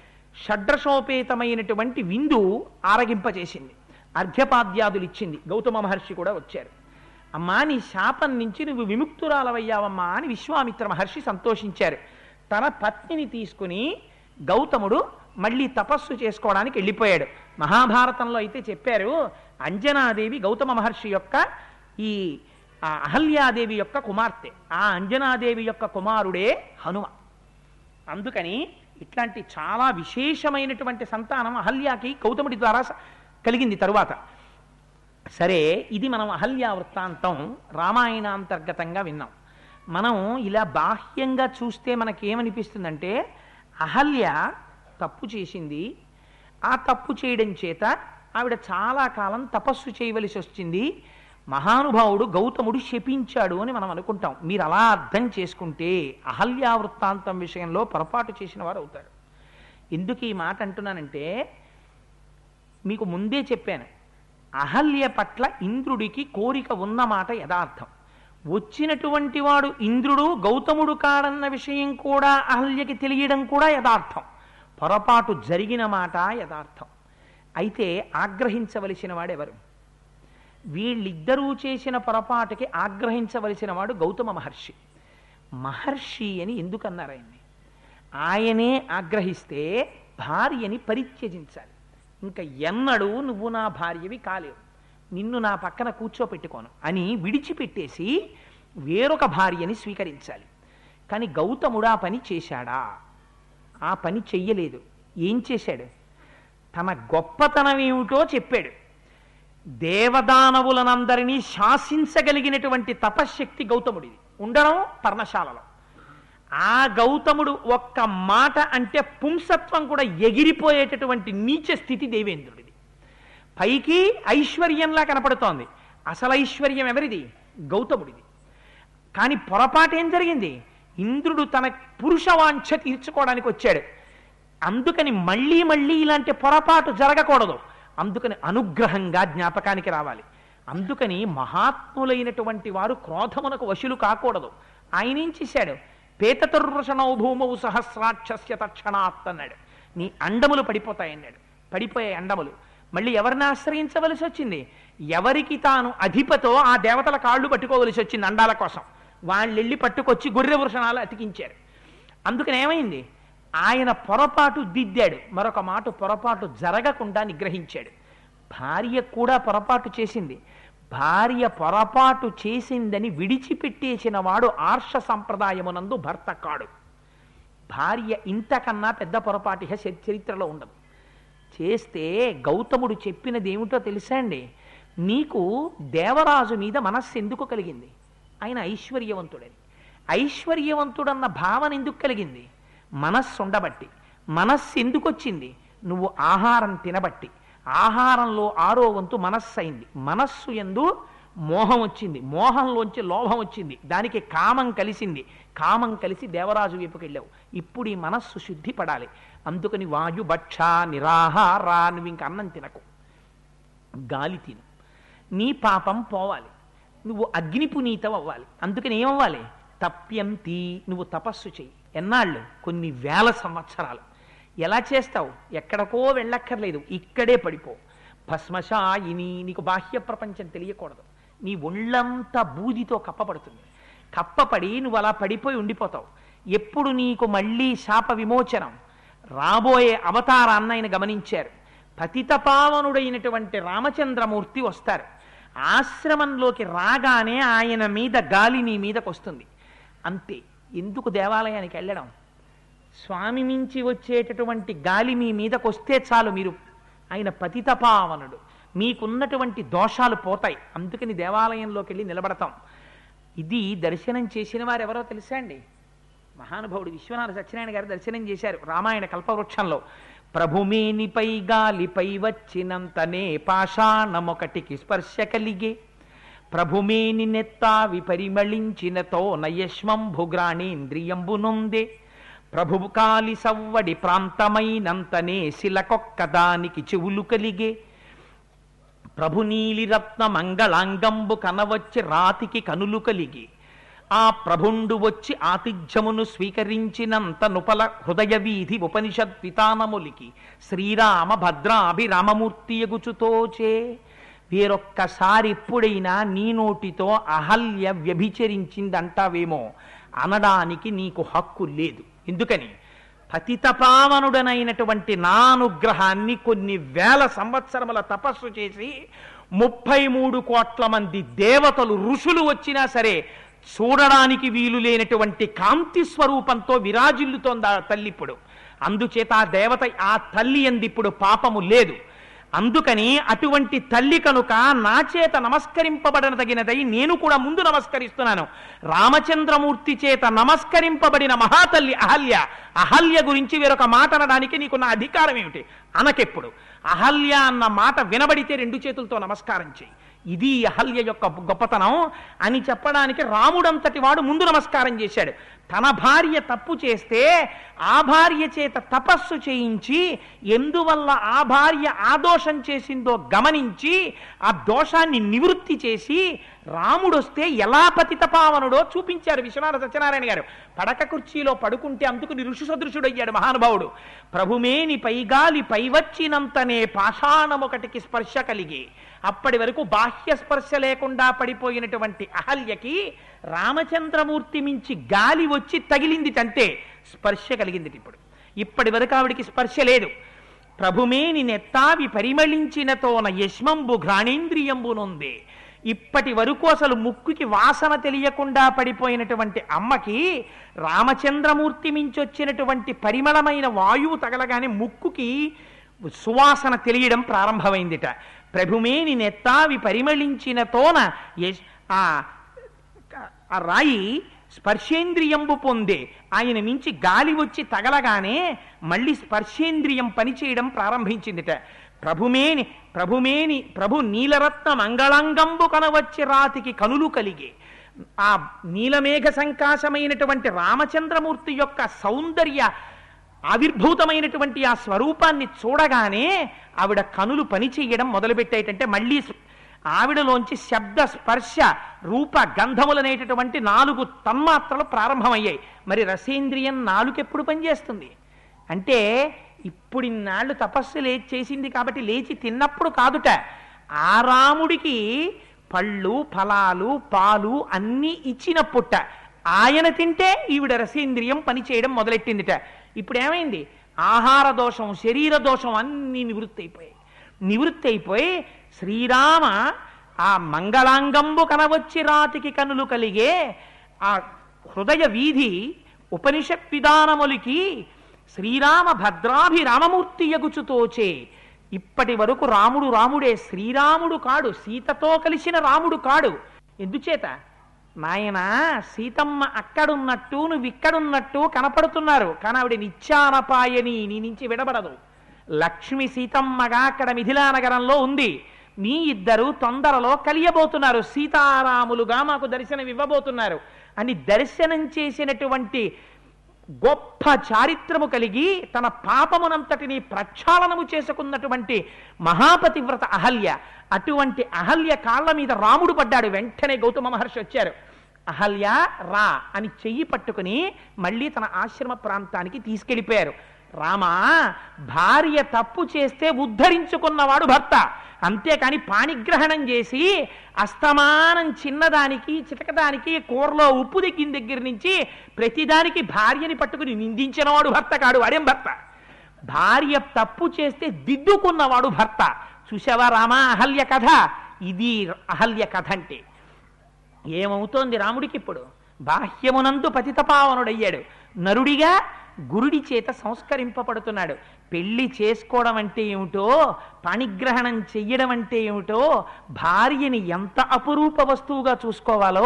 షడ్రసోపేతమైనటువంటి విందు ఆరగింపచేసింది అర్ఘ్యపాద్యాదులు ఇచ్చింది గౌతమ మహర్షి కూడా వచ్చారు అమ్మా నీ శాపం నుంచి నువ్వు విముక్తురాలవయ్యావమ్మా అని విశ్వామిత్ర మహర్షి సంతోషించారు తన పత్నిని తీసుకుని గౌతముడు మళ్ళీ తపస్సు చేసుకోవడానికి వెళ్ళిపోయాడు మహాభారతంలో అయితే చెప్పారు అంజనాదేవి గౌతమ మహర్షి యొక్క ఈ ఆ అహల్యాదేవి యొక్క కుమార్తె ఆ అంజనాదేవి యొక్క కుమారుడే హనుమ అందుకని ఇట్లాంటి చాలా విశేషమైనటువంటి సంతానం అహల్యాకి గౌతముడి ద్వారా స- కలిగింది తరువాత సరే ఇది మనం అహల్యా వృత్తాంతం రామాయణాంతర్గతంగా విన్నాం మనం ఇలా బాహ్యంగా చూస్తే మనకేమనిపిస్తుందంటే అహల్య తప్పు చేసింది ఆ తప్పు చేయడం చేత ఆవిడ చాలా కాలం తపస్సు చేయవలసి వచ్చింది మహానుభావుడు గౌతముడు శపించాడు అని మనం అనుకుంటాం మీరు అలా అర్థం చేసుకుంటే అహల్యా వృత్తాంతం విషయంలో పొరపాటు చేసిన వారు అవుతారు ఎందుకు ఈ మాట అంటున్నానంటే మీకు ముందే చెప్పాను అహల్య పట్ల ఇంద్రుడికి కోరిక ఉన్నమాట యథార్థం వచ్చినటువంటి వాడు ఇంద్రుడు గౌతముడు కాడన్న విషయం కూడా అహల్యకి తెలియడం కూడా యథార్థం పొరపాటు జరిగిన మాట యథార్థం అయితే ఆగ్రహించవలసిన వాడెవరు వీళ్ళిద్దరూ చేసిన పొరపాటుకి ఆగ్రహించవలసిన వాడు గౌతమ మహర్షి మహర్షి అని ఎందుకు అన్నారు ఆయన్ని ఆయనే ఆగ్రహిస్తే భార్యని పరిత్యజించాలి ఇంకా ఎన్నడూ నువ్వు నా భార్యవి కాలేవు నిన్ను నా పక్కన కూర్చోపెట్టుకోను అని విడిచిపెట్టేసి వేరొక భార్యని స్వీకరించాలి కానీ గౌతముడు ఆ పని చేశాడా ఆ పని చెయ్యలేదు ఏం చేశాడు తన గొప్పతనం ఏమిటో చెప్పాడు దేవదానవులనందరినీ శాసించగలిగినటువంటి తపశ్శక్తి గౌతముడిది ఉండడం పర్ణశాలలో ఆ గౌతముడు ఒక్క మాట అంటే పుంసత్వం కూడా ఎగిరిపోయేటటువంటి నీచ స్థితి దేవేంద్రుడిది పైకి ఐశ్వర్యంలా కనపడుతోంది అసలు ఐశ్వర్యం ఎవరిది గౌతముడిది కానీ పొరపాటు ఏం జరిగింది ఇంద్రుడు తన పురుషవాంఛ తీర్చుకోవడానికి వచ్చాడు అందుకని మళ్ళీ మళ్ళీ ఇలాంటి పొరపాటు జరగకూడదు అందుకని అనుగ్రహంగా జ్ఞాపకానికి రావాలి అందుకని మహాత్ములైనటువంటి వారు క్రోధమునకు వశులు కాకూడదు ఆయన ఏం చేశాడు పేతతుర్వృషణౌ భూమౌ సహస్రాక్షస్య తక్షణాత్ అన్నాడు నీ అండములు పడిపోతాయన్నాడు పడిపోయే అండములు మళ్ళీ ఎవరిని ఆశ్రయించవలసి వచ్చింది ఎవరికి తాను అధిపతో ఆ దేవతల కాళ్ళు పట్టుకోవలసి వచ్చింది అండాల కోసం వాళ్ళు వెళ్ళి పట్టుకొచ్చి గొర్రె వృషణాలు అతికించారు అందుకని ఏమైంది ఆయన పొరపాటు దిద్దాడు మరొక మాట పొరపాటు జరగకుండా నిగ్రహించాడు భార్య కూడా పొరపాటు చేసింది భార్య పొరపాటు చేసిందని విడిచిపెట్టేసిన వాడు ఆర్ష సంప్రదాయమునందు భర్త కాడు భార్య ఇంతకన్నా పెద్ద పొరపాటు ఇహ చరి- చరిత్రలో ఉండదు చేస్తే గౌతముడు చెప్పినది ఏమిటో తెలుసా అండి నీకు దేవరాజు మీద మనస్సు ఎందుకు కలిగింది ఆయన ఐశ్వర్యవంతుడని ఐశ్వర్యవంతుడన్న భావన ఎందుకు కలిగింది మనస్సు ఉండబట్టి మనస్సు ఎందుకు వచ్చింది నువ్వు ఆహారం తినబట్టి ఆహారంలో ఆరో వంతు మనస్సు అయింది మనస్సు ఎందు మోహం వచ్చింది మోహంలోంచి లోభం వచ్చింది దానికి కామం కలిసింది కామం కలిసి దేవరాజు వైపుకి వెళ్ళావు ఇప్పుడు ఈ మనస్సు శుద్ధి పడాలి అందుకని వాయు భక్ష నిరాహార నువ్వు ఇంక అన్నం తినకు గాలి తిను నీ పాపం పోవాలి నువ్వు అగ్ని పునీతం అవ్వాలి అందుకని ఏమవ్వాలి తప్యంతి నువ్వు తపస్సు చెయ్యి ఎన్నాళ్ళు కొన్ని వేల సంవత్సరాలు ఎలా చేస్తావు ఎక్కడికో వెళ్ళక్కర్లేదు ఇక్కడే పడిపో భస్మశాయిని నీకు బాహ్య ప్రపంచం తెలియకూడదు నీ ఒళ్ళంతా బూదితో కప్పబడుతుంది కప్పపడి నువ్వు అలా పడిపోయి ఉండిపోతావు ఎప్పుడు నీకు మళ్ళీ శాప విమోచనం రాబోయే అవతారాన్ని ఆయన గమనించారు పతితపావనుడైనటువంటి రామచంద్రమూర్తి వస్తారు ఆశ్రమంలోకి రాగానే ఆయన మీద గాలి నీ మీదకి వస్తుంది అంతే ఎందుకు దేవాలయానికి వెళ్ళడం స్వామి మించి వచ్చేటటువంటి గాలి మీ మీదకు వస్తే చాలు మీరు ఆయన పతితపావనుడు మీకున్నటువంటి దోషాలు పోతాయి అందుకని దేవాలయంలోకి వెళ్ళి నిలబడతాం ఇది దర్శనం చేసిన వారు ఎవరో తెలుసా అండి మహానుభావుడు విశ్వనాథ సత్యనారాయణ గారు దర్శనం చేశారు రామాయణ కల్పవృక్షంలో ప్రభుమేనిపై గాలిపై వచ్చినంతనే పాషాణమొకటికి స్పర్శ కలిగే ప్రభుమేని నెత్తావి పరిమళించినతో నయశ్వం భుగ్రాణేంద్రియంబునొందే ప్రభువు కాలి సవ్వడి ప్రాంతమైనంతనే శిలకొక్కదానికి చెవులు కలిగే ప్రభు నీలిరత్న మంగళాంగంబు కనవచ్చి రాతికి కనులు కలిగి ఆ ప్రభుండు వచ్చి ఆతిథ్యమును స్వీకరించినంత నుపల హృదయ వీధి ఉపనిషద్ వితానములికి శ్రీరామ భద్రాభిరామమూర్తి ఎగుచుతోచే వేరొక్కసారి ఎప్పుడైనా నీ నోటితో అహల్య వ్యభిచరించిందంటావేమో అనడానికి నీకు హక్కు లేదు ఎందుకని పతితపావనుడనైనటువంటి నా అనుగ్రహాన్ని కొన్ని వేల సంవత్సరముల తపస్సు చేసి ముప్పై మూడు కోట్ల మంది దేవతలు ఋషులు వచ్చినా సరే చూడడానికి వీలు లేనటువంటి కాంతి స్వరూపంతో విరాజిల్లుతోంది ఆ తల్లి ఇప్పుడు అందుచేత ఆ దేవత ఆ తల్లి ఎందిప్పుడు పాపము లేదు అందుకని అటువంటి తల్లి కనుక నా చేత నమస్కరింపబడనదగినదై నేను కూడా ముందు నమస్కరిస్తున్నాను రామచంద్రమూర్తి చేత నమస్కరింపబడిన మహాతల్లి అహల్య అహల్య గురించి వేరొక మాట అనడానికి నీకున్న అధికారం ఏమిటి అనకెప్పుడు అహల్య అన్న మాట వినబడితే రెండు చేతులతో నమస్కారం చేయి ఇది అహల్య యొక్క గొప్పతనం అని చెప్పడానికి రాముడంతటి వాడు ముందు నమస్కారం చేశాడు తన భార్య తప్పు చేస్తే ఆ భార్య చేత తపస్సు చేయించి ఎందువల్ల ఆ భార్య ఆ దోషం చేసిందో గమనించి ఆ దోషాన్ని నివృత్తి చేసి రాముడు వస్తే ఎలా పతితపావనుడో చూపించారు విశ్వనాథ సత్యనారాయణ గారు పడక కుర్చీలో పడుకుంటే అందుకు ఋషి సదృశుడయ్యాడు మహానుభావుడు ప్రభుమేని పైగాలి పైవచ్చినంతనే పాషాణమొకటికి స్పర్శ కలిగి అప్పటి వరకు బాహ్య స్పర్శ లేకుండా పడిపోయినటువంటి అహల్యకి రామచంద్రమూర్తి మించి గాలి వచ్చి తగిలింది అంతే స్పర్శ కలిగింది ఇప్పుడు ఇప్పటి వరకు ఆవిడికి స్పర్శ లేదు ప్రభుమేని నెత్తావి పరిమళించినతోన యశ్మంబు ఘ్రాణేంద్రియంబునుంది ఇప్పటి వరకు అసలు ముక్కుకి వాసన తెలియకుండా పడిపోయినటువంటి అమ్మకి రామచంద్రమూర్తి మించి వచ్చినటువంటి పరిమళమైన వాయువు తగలగానే ముక్కుకి సువాసన తెలియడం ప్రారంభమైందిట ప్రభుమేని నెత్తావి పరిమళించినతోన యశ్- ఆ ఆ రాయి స్పర్శేంద్రియంబు పొందే ఆయన మించి గాలి వచ్చి తగలగానే మళ్ళీ స్పర్శేంద్రియం పనిచేయడం ప్రారంభించిందిట ప్రభుమేని ప్రభుమేని ప్రభు నీలరత్న మంగళంగంబు కనవచ్చి రాతికి కనులు కలిగే ఆ నీలమేఘ సంకాశమైనటువంటి రామచంద్రమూర్తి యొక్క సౌందర్య ఆవిర్భూతమైనటువంటి ఆ స్వరూపాన్ని చూడగానే ఆవిడ కనులు పనిచేయడం మొదలుపెట్టాయిటంటే మళ్ళీ స్- ఆవిడలోంచి శబ్ద స్పర్శ రూప గంధములనేటటువంటి నాలుగు తన్మాత్రలు ప్రారంభమయ్యాయి మరి రసేంద్రియం నాలుకెప్పుడు పనిచేస్తుంది అంటే ఇప్పుడు ఇన్నాళ్ళు తపస్సు లే చేసింది కాబట్టి లేచి తిన్నప్పుడు కాదుట ఆ రాముడికి పళ్ళు ఫలాలు పాలు అన్నీ ఇచ్చినప్పుట ఆయన తింటే ఈవిడ రసేంద్రియం పనిచేయడం మొదలెట్టిందిట ఇప్పుడు ఏమైంది ఆహార దోషం శరీర దోషం అన్నీ నివృత్తి అయిపోయాయి నివృత్తి అయిపోయి శ్రీరామ ఆ మంగళాంగంబు కనవచ్చి రాతికి కనులు కలిగే ఆ హృదయ వీధి ఉపనిషత్ విధానములికి శ్రీరామ భద్రాభిరామమూర్తి యగుచుతోచే ఇప్పటి వరకు రాముడు రాముడే శ్రీరాముడు కాడు సీతతో కలిసిన రాముడు కాడు ఎందుచేత నాయన సీతమ్మ అక్కడున్నట్టు నువ్వు ఇక్కడున్నట్టు కనపడుతున్నారు కానీ ఆవిడ నిత్యానపాయని నీ నుంచి విడబడదు లక్ష్మి సీతమ్మగా అక్కడ మిథిలా నగరంలో ఉంది మీ ఇద్దరు తొందరలో కలియబోతున్నారు సీతారాములుగా మాకు దర్శనం ఇవ్వబోతున్నారు అని దర్శనం చేసినటువంటి గొప్ప చారిత్రము కలిగి తన పాపమునంతటిని ప్రక్షాళనము చేసుకున్నటువంటి మహాపతివ్రత అహల్య అటువంటి అహల్య కాళ్ళ మీద రాముడు పడ్డాడు వెంటనే గౌతమ మహర్షి వచ్చారు అహల్య రా అని చెయ్యి పట్టుకుని మళ్ళీ తన ఆశ్రమ ప్రాంతానికి తీసుకెళ్ళిపోయారు రామా భార్య తప్పు చేస్తే ఉద్ధరించుకున్నవాడు భర్త అంతేకాని పాణిగ్రహణం చేసి అస్తమానం చిన్నదానికి చితకదానికి కూరలో ఉప్పు దిగ్గిన దగ్గర నుంచి ప్రతిదానికి భార్యని పట్టుకుని నిందించినవాడు భర్త కాడు వాడేం భర్త భార్య తప్పు చేస్తే దిద్దుకున్నవాడు భర్త చూసావా రామా అహల్య కథ ఇది అహల్య కథ అంటే ఏమవుతోంది రాముడికి ఇప్పుడు బాహ్యమునందు పతితపావనుడయ్యాడు నరుడిగా గురుడి చేత సంస్కరింపబడుతున్నాడు పెళ్లి చేసుకోవడం అంటే ఏమిటో పాణిగ్రహణం చెయ్యడం అంటే ఏమిటో భార్యని ఎంత అపురూప వస్తువుగా చూసుకోవాలో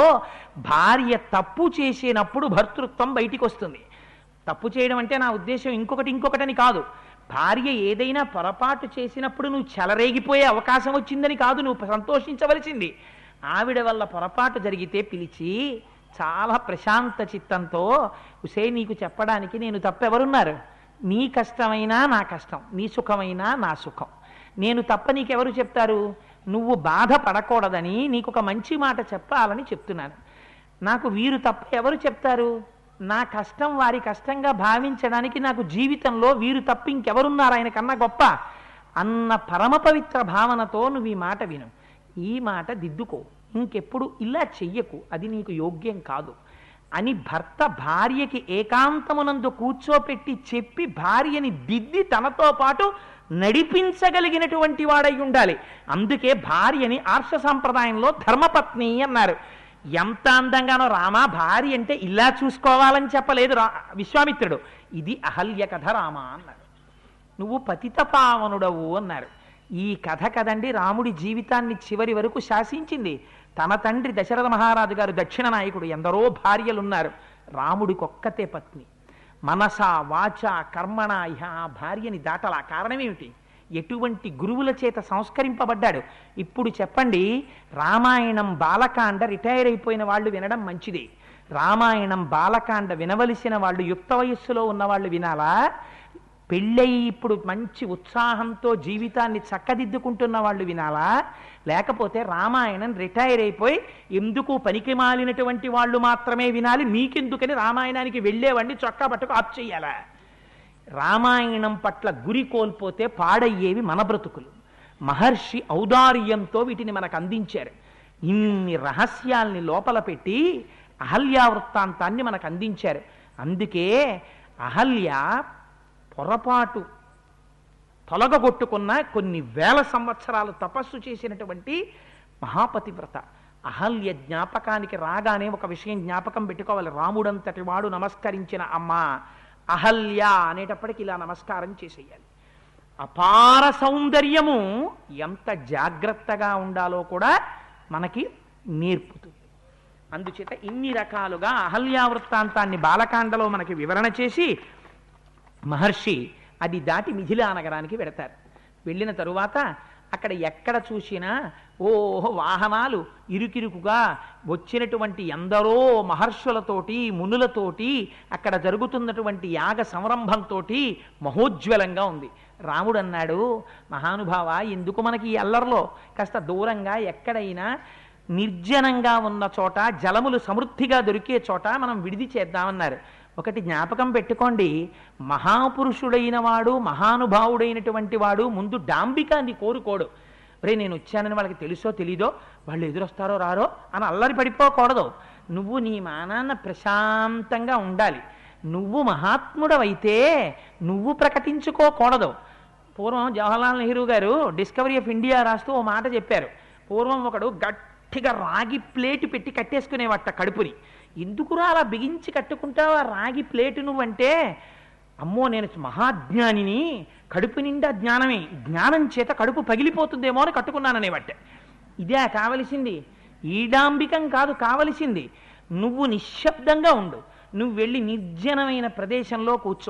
భార్య తప్పు చేసినప్పుడు భర్తృత్వం బయటికి వస్తుంది తప్పు చేయడం అంటే నా ఉద్దేశం ఇంకొకటి ఇంకొకటని కాదు భార్య ఏదైనా పొరపాటు చేసినప్పుడు నువ్వు చెలరేగిపోయే అవకాశం వచ్చిందని కాదు నువ్వు సంతోషించవలసింది ఆవిడ వల్ల పొరపాటు జరిగితే పిలిచి చాలా ప్రశాంత చిత్తంతో ఉసే నీకు చెప్పడానికి నేను తప్పెవరున్నారు నీ కష్టమైనా నా కష్టం నీ సుఖమైనా నా సుఖం నేను తప్ప నీకెవరు చెప్తారు నువ్వు బాధపడకూడదని నీకు ఒక మంచి మాట చెప్పాలని చెప్తున్నాను నాకు వీరు తప్ప ఎవరు చెప్తారు నా కష్టం వారి కష్టంగా భావించడానికి నాకు జీవితంలో వీరు తప్ప ఇంకెవరున్నారు ఆయన కన్నా గొప్ప అన్న పరమ పవిత్ర భావనతో నువ్వు ఈ మాట విను ఈ మాట దిద్దుకో ఇంకెప్పుడు ఇలా చెయ్యకు అది నీకు యోగ్యం కాదు అని భర్త భార్యకి ఏకాంతమునందు కూర్చోపెట్టి చెప్పి భార్యని దిద్ది తనతో పాటు నడిపించగలిగినటువంటి వాడై ఉండాలి అందుకే భార్యని ఆర్ష సాంప్రదాయంలో ధర్మపత్ని అన్నారు ఎంత అందంగానో రామ భార్య అంటే ఇలా చూసుకోవాలని చెప్పలేదు రా విశ్వామిత్రుడు ఇది అహల్య కథ రామ అన్నారు నువ్వు పతితపావనుడవు అన్నారు ఈ కథ కదండి రాముడి జీవితాన్ని చివరి వరకు శాసించింది తన తండ్రి దశరథ మహారాజు గారు దక్షిణ నాయకుడు ఎందరో భార్యలున్నారు రాముడికొక్కతే పత్ని మనస వాచ కర్మణ ఇహ ఆ భార్యని దాటలా కారణమేమిటి ఎటువంటి గురువుల చేత సంస్కరింపబడ్డాడు ఇప్పుడు చెప్పండి రామాయణం బాలకాండ రిటైర్ అయిపోయిన వాళ్ళు వినడం మంచిది రామాయణం బాలకాండ వినవలసిన వాళ్ళు యుక్త వయస్సులో ఉన్న వాళ్ళు వినాలా పెళ్ళయి ఇప్పుడు మంచి ఉత్సాహంతో జీవితాన్ని చక్కదిద్దుకుంటున్న వాళ్ళు వినాలా లేకపోతే రామాయణం రిటైర్ అయిపోయి ఎందుకు పనికి మాలినటువంటి వాళ్ళు మాత్రమే వినాలి మీకెందుకని రామాయణానికి వెళ్ళేవాడిని చొక్కా పట్టుకు ఆప్ చెయ్యాలా రామాయణం పట్ల గురి కోల్పోతే పాడయ్యేవి మన బ్రతుకులు మహర్షి ఔదార్యంతో వీటిని మనకు అందించారు ఇన్ని రహస్యాల్ని లోపల పెట్టి అహల్యా వృత్తాంతాన్ని మనకు అందించారు అందుకే అహల్య పొరపాటు తొలగగొట్టుకున్న కొన్ని వేల సంవత్సరాలు తపస్సు చేసినటువంటి మహాపతివ్రత అహల్య జ్ఞాపకానికి రాగానే ఒక విషయం జ్ఞాపకం పెట్టుకోవాలి రాముడంతటి వాడు నమస్కరించిన అమ్మ అహల్య అనేటప్పటికి ఇలా నమస్కారం చేసేయాలి అపార సౌందర్యము ఎంత జాగ్రత్తగా ఉండాలో కూడా మనకి నేర్పుతుంది అందుచేత ఇన్ని రకాలుగా అహల్యా వృత్తాంతాన్ని బాలకాండలో మనకి వివరణ చేసి మహర్షి అది దాటి మిథిలా నగరానికి వెడతారు వెళ్ళిన తరువాత అక్కడ ఎక్కడ చూసినా ఓహో వాహనాలు ఇరుకిరుకుగా వచ్చినటువంటి ఎందరో మహర్షులతోటి మునులతోటి అక్కడ జరుగుతున్నటువంటి యాగ సంరంభంతో మహోజ్వలంగా ఉంది రాముడు అన్నాడు మహానుభావ ఎందుకు మనకి ఈ అల్లర్లో కాస్త దూరంగా ఎక్కడైనా నిర్జనంగా ఉన్న చోట జలములు సమృద్ధిగా దొరికే చోట మనం విడిది చేద్దామన్నారు ఒకటి జ్ఞాపకం పెట్టుకోండి మహాపురుషుడైన వాడు మహానుభావుడైనటువంటి వాడు ముందు డాంబికాన్ని కోరుకోడు రే నేను వచ్చానని వాళ్ళకి తెలుసో తెలీదో వాళ్ళు ఎదురొస్తారో రారో అని అల్లరి పడిపోకూడదు నువ్వు నీ మానాన్న ప్రశాంతంగా ఉండాలి నువ్వు మహాత్ముడవైతే నువ్వు ప్రకటించుకోకూడదు పూర్వం జవహర్లాల్ నెహ్రూ గారు డిస్కవరీ ఆఫ్ ఇండియా రాస్తూ ఓ మాట చెప్పారు పూర్వం ఒకడు గట్టిగా రాగి ప్లేట్ పెట్టి కట్టేసుకునేవట కడుపుని ఎందుకురా అలా బిగించి కట్టుకుంటావా రాగి ప్లేటు నువ్వంటే అమ్మో నేను మహాజ్ఞానిని కడుపు నిండా జ్ఞానమే జ్ఞానం చేత కడుపు పగిలిపోతుందేమో అని కట్టుకున్నాననేవట ఇదే కావలసింది ఈడాంబికం కాదు కావలసింది నువ్వు నిశ్శబ్దంగా ఉండు నువ్వు వెళ్ళి నిర్జనమైన ప్రదేశంలో కూర్చో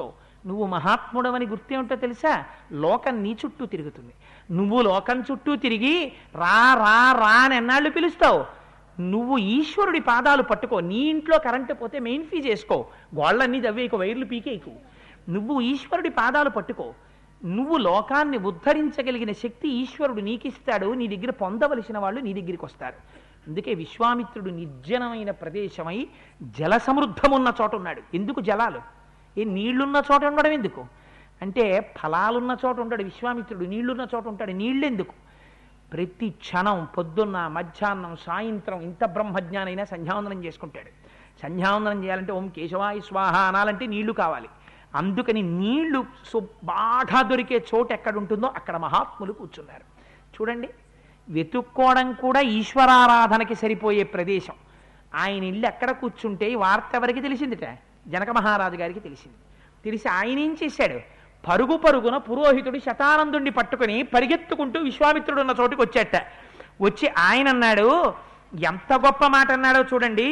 నువ్వు మహాత్ముడవని గుర్తేమిటో తెలుసా లోకం నీ చుట్టూ తిరుగుతుంది నువ్వు లోకం చుట్టూ తిరిగి రా రా రా అని ఎన్నాళ్ళు పిలుస్తావు నువ్వు ఈశ్వరుడి పాదాలు పట్టుకో నీ ఇంట్లో కరెంటు పోతే మెయిన్ ఫీజ్ వేసుకో గోళ్ళన్నీ దవ్వేకు వైర్లు పీకేకు నువ్వు ఈశ్వరుడి పాదాలు పట్టుకో నువ్వు లోకాన్ని ఉద్ధరించగలిగిన శక్తి ఈశ్వరుడు నీకిస్తాడు నీ దగ్గర పొందవలసిన వాళ్ళు నీ దగ్గరికి వస్తారు అందుకే విశ్వామిత్రుడు నిర్జనమైన ప్రదేశమై జల సమృద్ధమున్న చోట ఉన్నాడు ఎందుకు జలాలు ఏ నీళ్లున్న చోట ఉండడం ఎందుకు అంటే ఫలాలున్న చోట ఉంటాడు విశ్వామిత్రుడు నీళ్లున్న చోట ఉంటాడు నీళ్ళెందుకు ప్రతి క్షణం పొద్దున్న మధ్యాహ్నం సాయంత్రం ఇంత బ్రహ్మజ్ఞానైనా సంధ్యావందనం చేసుకుంటాడు సంధ్యావందనం చేయాలంటే ఓం కేశవాయ స్వాహ అనాలంటే నీళ్లు కావాలి అందుకని నీళ్లు సు బాగా దొరికే చోటు ఎక్కడ ఉంటుందో అక్కడ మహాత్ములు కూర్చున్నారు చూడండి వెతుక్కోవడం కూడా ఈశ్వరారాధనకి సరిపోయే ప్రదేశం ఆయన ఇల్లు ఎక్కడ కూర్చుంటే ఈ వార్త ఎవరికి తెలిసిందిట జనక మహారాజు గారికి తెలిసింది తెలిసి ఆయన ఏం చేశాడు పరుగు పరుగున పురోహితుడు శతానందుణ్ణి పట్టుకుని పరిగెత్తుకుంటూ విశ్వామిత్రుడు ఉన్న చోటుకి వచ్చేట వచ్చి ఆయన అన్నాడు ఎంత గొప్ప మాట అన్నాడో చూడండి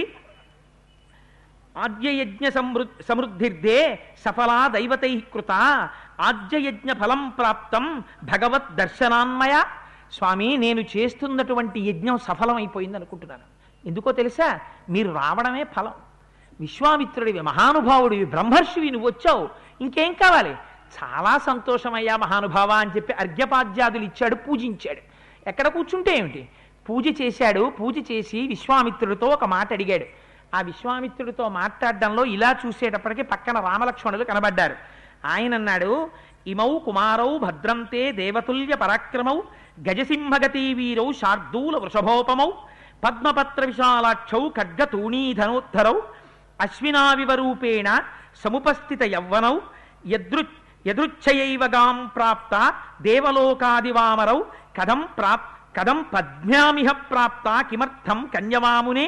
ఆద్యయజ్ఞ సమృ సమృద్ధిర్దే సఫలా దైవతై కృత ఆద్యయజ్ఞ ఫలం ప్రాప్తం భగవత్ దర్శనాన్మయ స్వామి నేను చేస్తున్నటువంటి యజ్ఞం సఫలమైపోయింది అనుకుంటున్నాను ఎందుకో తెలుసా మీరు రావడమే ఫలం విశ్వామిత్రుడివి మహానుభావుడివి బ్రహ్మర్షివి నువ్వు వచ్చావు ఇంకేం కావాలి చాలా సంతోషమయ్యా మహానుభావ అని చెప్పి అర్ఘ్యపాద్యాదులు ఇచ్చాడు పూజించాడు ఎక్కడ కూర్చుంటే ఏమిటి పూజ చేశాడు పూజ చేసి విశ్వామిత్రుడితో ఒక మాట అడిగాడు ఆ విశ్వామిత్రుడితో మాట్లాడడంలో ఇలా చూసేటప్పటికి పక్కన రామలక్ష్మణులు కనబడ్డారు ఆయన అన్నాడు ఇమౌ కుమారౌ భద్రంతే దేవతుల్య పరాక్రమౌ గజసింహగతి వీరౌ శార్దూల వృషభోపమౌ పద్మపత్ర విశాలాక్షౌ ఖడ్గతూణీధనోద్ధరౌ అశ్వినావివరూపేణ సముపస్థిత యవ్వనౌ యదృ యదృచ్ఛయైవ గాం ప్రాప్త దేవలోకాదివామరౌ కథం ప్రాప్ కథం పద్మ్యామిహ ప్రాప్త కిమర్థం కన్యవామునే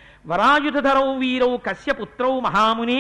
వరాయుధరౌ వీరౌ కస్య పుత్రౌ మహామునే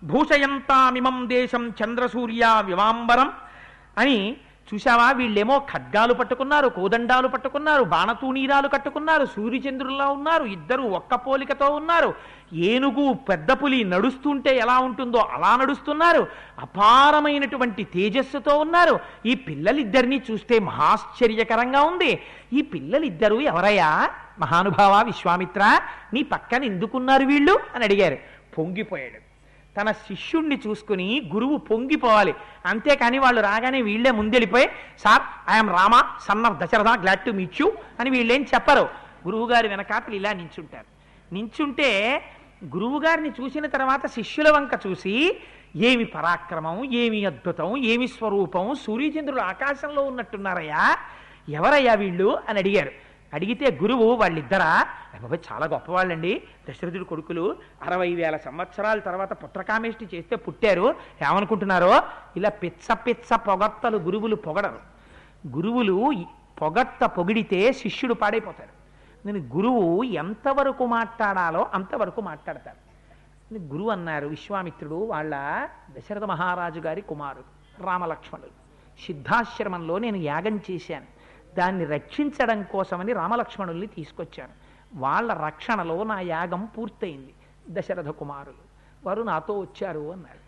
భూషయంతామిమం దేశం చంద్రసూర్య వివాంబరం అని చూశావా వీళ్ళేమో ఖడ్గాలు పట్టుకున్నారు కోదండాలు పట్టుకున్నారు బాణతూణీరాలు కట్టుకున్నారు సూర్యచంద్రుల్లా ఉన్నారు ఇద్దరు ఒక్క పోలికతో ఉన్నారు ఏనుగు పెద్ద పులి నడుస్తుంటే ఎలా ఉంటుందో అలా నడుస్తున్నారు అపారమైనటువంటి తేజస్సుతో ఉన్నారు ఈ పిల్లలిద్దరినీ చూస్తే మహాశ్చర్యకరంగా ఉంది ఈ పిల్లలిద్దరూ ఎవరయ్యా మహానుభావ విశ్వామిత్ర నీ పక్కన ఎందుకున్నారు వీళ్ళు అని అడిగారు పొంగిపోయాడు తన శిష్యుణ్ణి చూసుకుని గురువు పొంగిపోవాలి అంతేకాని వాళ్ళు రాగానే వీళ్ళే ముందెళ్ళిపోయి sir I'm Rama son of Dasharatha glad to meet you అని వీళ్ళేం చెప్పరు గురువుగారి వెనకాతలు ఇలా నించుంటారు నించుంటే గురువుగారిని చూసిన తర్వాత శిష్యుల వంక చూసి ఏమి పరాక్రమం ఏమి అద్భుతం ఏమి స్వరూపం సూర్యచంద్రుడు ఆకాశంలో ఉన్నట్టున్నారయ్యా ఎవరయ్యా వీళ్ళు అని అడిగారు అడిగితే గురువు వాళ్ళిద్దరా బాబాయ్ చాలా గొప్పవాళ్ళండి దశరథుడి కొడుకులు అరవై వేల సంవత్సరాల తర్వాత పుత్రకామేష్టి చేస్తే పుట్టారు ఏమనుకుంటున్నారో ఇలా పిచ్చ పిచ్చ పొగత్తలు గురువులు పొగడరు గురువులు ఈ పొగట్ట పొగిడితే శిష్యుడు పాడైపోతాడు నేను గురువు ఎంతవరకు మాట్లాడాలో అంతవరకు మాట్లాడతారు అని గురువు అన్నారు విశ్వామిత్రుడు వాళ్ళ దశరథ మహారాజు గారి కుమారుడు రామలక్ష్మణుడు సిద్ధాశ్రమంలో నేను యాగం చేశాను దాన్ని రక్షించడం కోసమని రామలక్ష్మణుల్ని తీసుకొచ్చాను వాళ్ళ రక్షణలో నా యాగం పూర్తయింది దశరథ కుమారులు వారు నాతో వచ్చారు అన్నాడు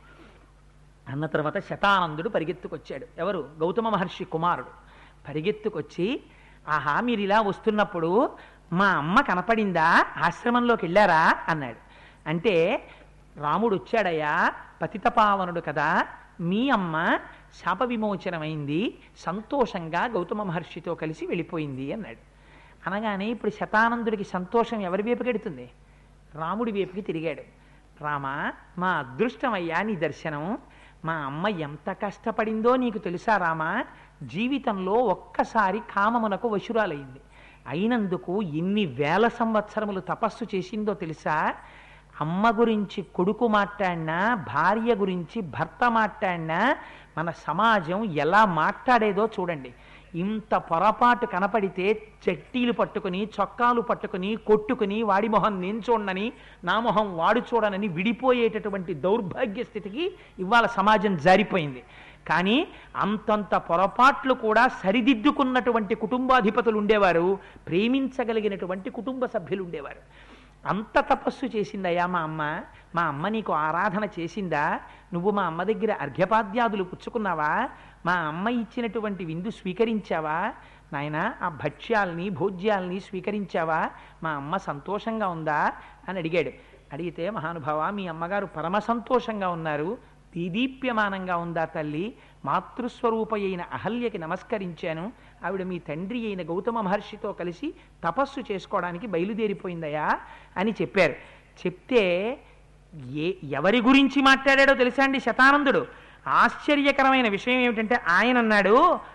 అన్న తర్వాత శతానందుడు పరిగెత్తుకొచ్చాడు ఎవరు గౌతమ మహర్షి కుమారుడు పరిగెత్తుకొచ్చి ఆహా మీరు ఇలా వస్తున్నప్పుడు మా అమ్మ కనపడిందా ఆశ్రమంలోకి వెళ్ళారా అన్నాడు అంటే రాముడు వచ్చాడయ్యా పతితపావనుడు కదా మీ అమ్మ శాప విమోచనమైంది సంతోషంగా గౌతమ మహర్షితో కలిసి వెళ్ళిపోయింది అన్నాడు అనగానే ఇప్పుడు శతానందుడికి సంతోషం ఎవరి వైపుకి ఎడుతుంది రాముడి వైపుకి తిరిగాడు రామ మా అదృష్టమయ్యా నీ దర్శనం మా అమ్మ ఎంత కష్టపడిందో నీకు తెలుసా రామా జీవితంలో ఒక్కసారి కామమునకు వశురాలైంది అయినందుకు ఎన్ని వేల సంవత్సరములు తపస్సు చేసిందో తెలుసా అమ్మ గురించి కొడుకు మాట్లాడినా భార్య గురించి భర్త మాట్లాడినా మన సమాజం ఎలా మాట్లాడేదో చూడండి ఇంత పొరపాటు కనపడితే చెట్టీలు పట్టుకుని చొక్కాలు పట్టుకుని కొట్టుకుని వాడి మొహం నేను చూడనని నా మొహం వాడు చూడనని విడిపోయేటటువంటి దౌర్భాగ్య స్థితికి ఇవాళ సమాజం జారిపోయింది కానీ అంతంత పొరపాట్లు కూడా సరిదిద్దుకున్నటువంటి కుటుంబాధిపతులు ఉండేవారు ప్రేమించగలిగినటువంటి కుటుంబ సభ్యులు ఉండేవారు అంత తపస్సు చేసిందయ్యా మా అమ్మ మా అమ్మ నీకు ఆరాధన చేసిందా నువ్వు మా అమ్మ దగ్గర అర్ఘ్యపాద్యాదులు పుచ్చుకున్నావా మా అమ్మ ఇచ్చినటువంటి విందు స్వీకరించావా నాయన ఆ భక్ష్యాల్ని భోజ్యాల్ని స్వీకరించావా మా అమ్మ సంతోషంగా ఉందా అని అడిగాడు అడిగితే మహానుభావ మీ అమ్మగారు పరమ సంతోషంగా ఉన్నారు దీదీప్యమానంగా ఉందా తల్లి మాతృస్వరూప అయిన అహల్యకి నమస్కరించాను ఆవిడ మీ తండ్రి అయిన గౌతమ మహర్షితో కలిసి తపస్సు చేసుకోవడానికి బయలుదేరిపోయిందయా అని చెప్పారు చెప్తే ఏ ఎవరి గురించి మాట్లాడాడో తెలుసా అండి శతానందుడు ఆశ్చర్యకరమైన విషయం ఏమిటంటే ఆయన అన్నాడు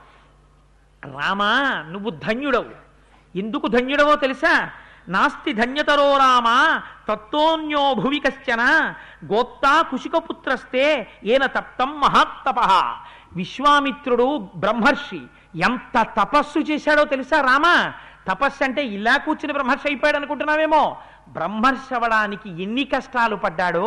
రామా నువ్వు ధన్యుడవు ఎందుకు ధన్యుడవో తెలుసా నాస్తి ధన్యతరో రామ తత్వోన్యో భువి కశ్చన గోప్తా కుశికపుత్రస్తే ఏన తప్తం మహాత్తప విశ్వామిత్రుడు బ్రహ్మర్షి ఎంత తపస్సు చేశాడో తెలుసా రామ తపస్సు అంటే ఇలా కూర్చుని బ్రహ్మర్షి అయిపోయాడు అనుకుంటున్నావేమో బ్రహ్మర్షి అవ్వడానికి ఎన్ని కష్టాలు పడ్డాడో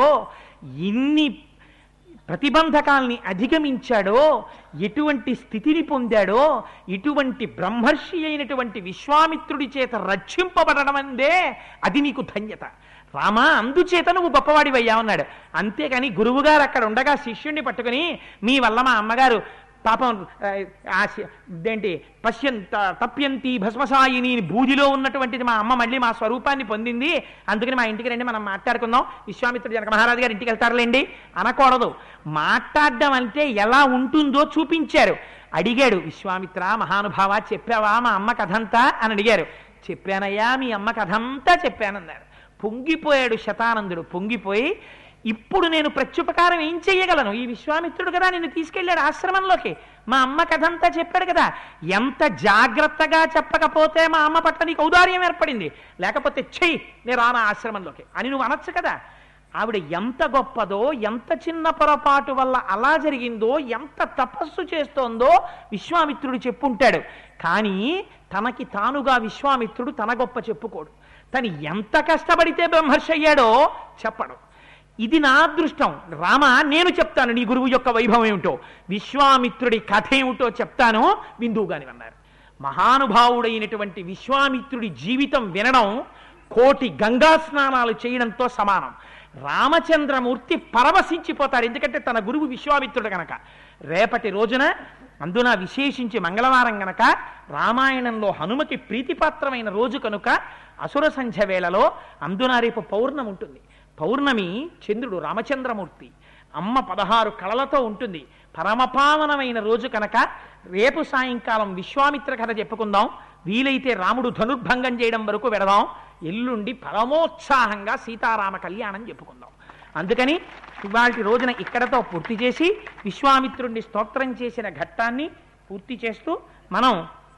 ఎన్ని ప్రతిబంధకాల్ని అధిగమించాడో ఎటువంటి స్థితిని పొందాడో ఇటువంటి బ్రహ్మర్షి అయినటువంటి విశ్వామిత్రుడి చేత రక్షింపబడడం అందే అది నీకు ధన్యత రామా అందుచేత నువ్వు గొప్పవాడివయ్యా ఉన్నాడు అంతేకాని గురువుగారు అక్కడ ఉండగా శిష్యుణ్ణి పట్టుకుని మీ వల్ల మా అమ్మగారు పాపం ఆ, ఆ శ- ఇదేంటి పశ్యంత తప్యంతి భస్మసాయిని బూదిలో ఉన్నటువంటిది మా అమ్మ మళ్ళీ మా స్వరూపాన్ని పొందింది అందుకని మా ఇంటికి రండి మనం మాట్లాడుకుందాం విశ్వామిత్రుడు జనక మహారాజు గారి ఇంటికి వెళ్తారులేండి అనకూడదు మాట్లాడడం అంటే ఎలా ఉంటుందో చూపించారు అడిగాడు విశ్వామిత్ర మహానుభావ చెప్పావా మా అమ్మ కథంతా అని అడిగారు చెప్పానయ్యా మీ అమ్మ కథంతా చెప్పానన్నారు పొంగిపోయాడు శతానందుడు పొంగిపోయి ఇప్పుడు నేను ప్రత్యుపకారం ఏం చెయ్యగలను ఈ విశ్వామిత్రుడు కదా నిన్ను తీసుకెళ్ళాడు ఆశ్రమంలోకి మా అమ్మ కథంతా చెప్పాడు కదా ఎంత జాగ్రత్తగా చెప్పకపోతే మా అమ్మ పట్ల నీకు ఔదార్యం ఏర్పడింది లేకపోతే చెయ్యి నేను రానా ఆశ్రమంలోకి అని నువ్వు అనొచ్చు కదా ఆవిడ ఎంత గొప్పదో ఎంత చిన్న పొరపాటు వల్ల అలా జరిగిందో ఎంత తపస్సు చేస్తోందో విశ్వామిత్రుడు చెప్పుంటాడు కానీ తనకి తానుగా విశ్వామిత్రుడు తన గొప్ప చెప్పుకోడు తను ఎంత కష్టపడితే బ్రహ్మర్షి అయ్యాడో చెప్పడు ఇది నా అదృష్టం రామ నేను చెప్తాను నీ గురువు యొక్క వైభవం ఏమిటో విశ్వామిత్రుడి కథ ఏమిటో చెప్తాను విందువుగాని అన్నారు మహానుభావుడైనటువంటి విశ్వామిత్రుడి జీవితం వినడం కోటి గంగా స్నానాలు చేయడంతో సమానం రామచంద్రమూర్తి పరవశించిపోతాడు ఎందుకంటే తన గురువు విశ్వామిత్రుడు గనక రేపటి రోజున అందున విశేషించి మంగళవారం గనక రామాయణంలో హనుమకి ప్రీతిపాత్రమైన రోజు కనుక అసుర సంధ్య వేళలో అందున రేపు పౌర్ణమి ఉంటుంది పౌర్ణమి చంద్రుడు రామచంద్రమూర్తి అమ్మ పదహారు కళలతో ఉంటుంది పరమపావనమైన రోజు కనుక రేపు సాయంకాలం విశ్వామిత్ర కథ చెప్పుకుందాం వీలైతే రాముడు ధనుర్భంగం చేయడం వరకు వెడదాం ఎల్లుండి పరమోత్సాహంగా సీతారామ కళ్యాణం చెప్పుకుందాం అందుకని ఇవాళ రోజున ఇక్కడతో పూర్తి చేసి విశ్వామిత్రుణ్ణి స్తోత్రం చేసిన ఘట్టాన్ని పూర్తి చేస్తూ మనం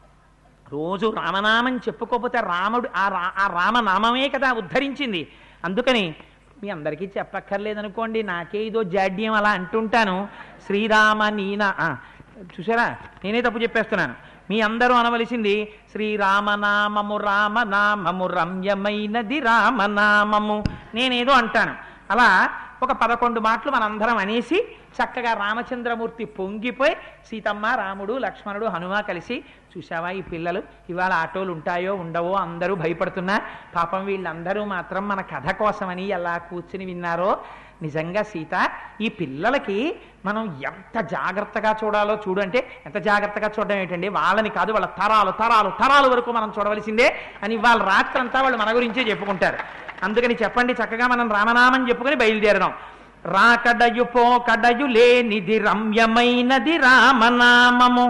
రోజు రామనామం చెప్పుకోకపోతే రాముడు ఆ రా ఆ రామనామమే కదా ఉద్ధరించింది అందుకని మీ అందరికీ చెప్పక్కర్లేదనుకోండి నాకే ఇదో జాడ్యం అలా అంటుంటాను శ్రీరామ నీన ఆ, చూసారా నేనే తప్పు చెప్పేస్తున్నాను మీ అందరూ అనవలసింది శ్రీరామనామము రామనామము రమ్యమైనది రామనామము నేనేదో అంటాను అలా ఒక పదకొండు మాటలు మనందరం అనేసి చక్కగా రామచంద్రమూర్తి పొంగిపోయి సీతమ్మ రాముడు లక్ష్మణుడు హనుమ కలిసి చూసావా ఈ పిల్లలు ఇవాళ ఆటోలు ఉంటాయో ఉండవో అందరూ భయపడుతున్నా పాపం వీళ్ళందరూ మాత్రం మన కథ కోసమని ఎలా కూర్చుని విన్నారో నిజంగా సీత ఈ పిల్లలకి మనం ఎంత జాగ్రత్తగా చూడాలో చూడు అంటే ఎంత జాగ్రత్తగా చూడడం ఏంటండి వాళ్ళని కాదు వాళ్ళ తరాలు తరాలు తరాలు వరకు మనం చూడవలసిందే అని వాళ్ళ రాత్రంతా వాళ్ళు మన గురించే చెప్పుకుంటారు అందుకని చెప్పండి చక్కగా మనం రామనామం చెప్పుకొని బయలుదేరదాం రాకడయు పోకడయు లేనిది రమ్యమైనది రామనామము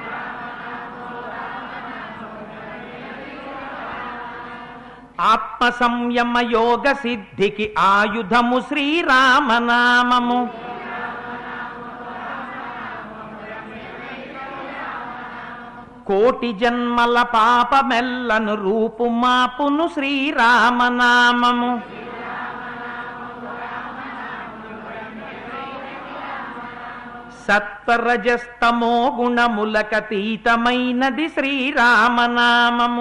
ఆత్మ సంయమ యోగ సిద్ధికి ఆయుధము శ్రీరామనామము కోటి జన్మల పాపమెల్లను రూపుమాపును శ్రీరామనామము సత్వరజస్తమో గుణములకతీతమైనది శ్రీరామనామము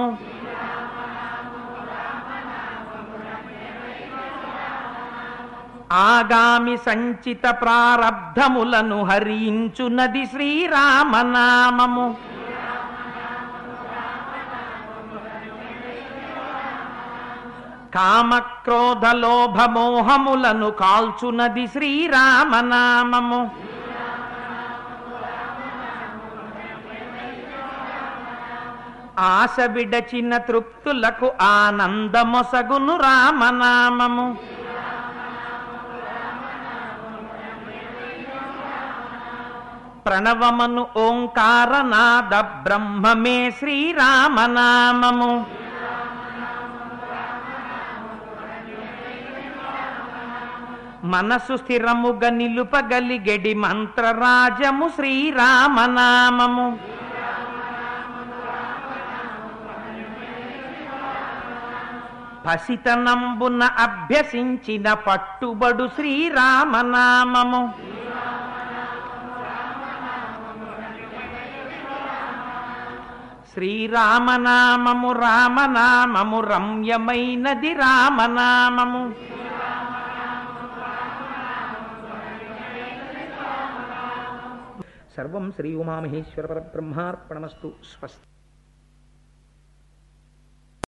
ఆగామి సంచిత ప్రారబ్ధములను హరించునది శ్రీరామనామము కామక్రోధ లోభ మోహములను కాల్చునది శ్రీరామనామము ఆశ విడచిన తృప్తులకు ఆనందమొసగును రామనామము ప్రణవమను ఓంకారనాద బ్రహ్మమే శ్రీరామనామము మనసు స్థిరముగా నిలుపగలిగెడి మంత్రరాజము శ్రీరామనామము పసితనంబున అభ్యసించిన పట్టుబడు శ్రీరామనామము శ్రీరామనామము రామనామము రమ్యమైనది రామనామము సర్వం శ్రీ ఉమామహేశ్వర పరబ్రహ్మార్పణమస్తు స్వస్తి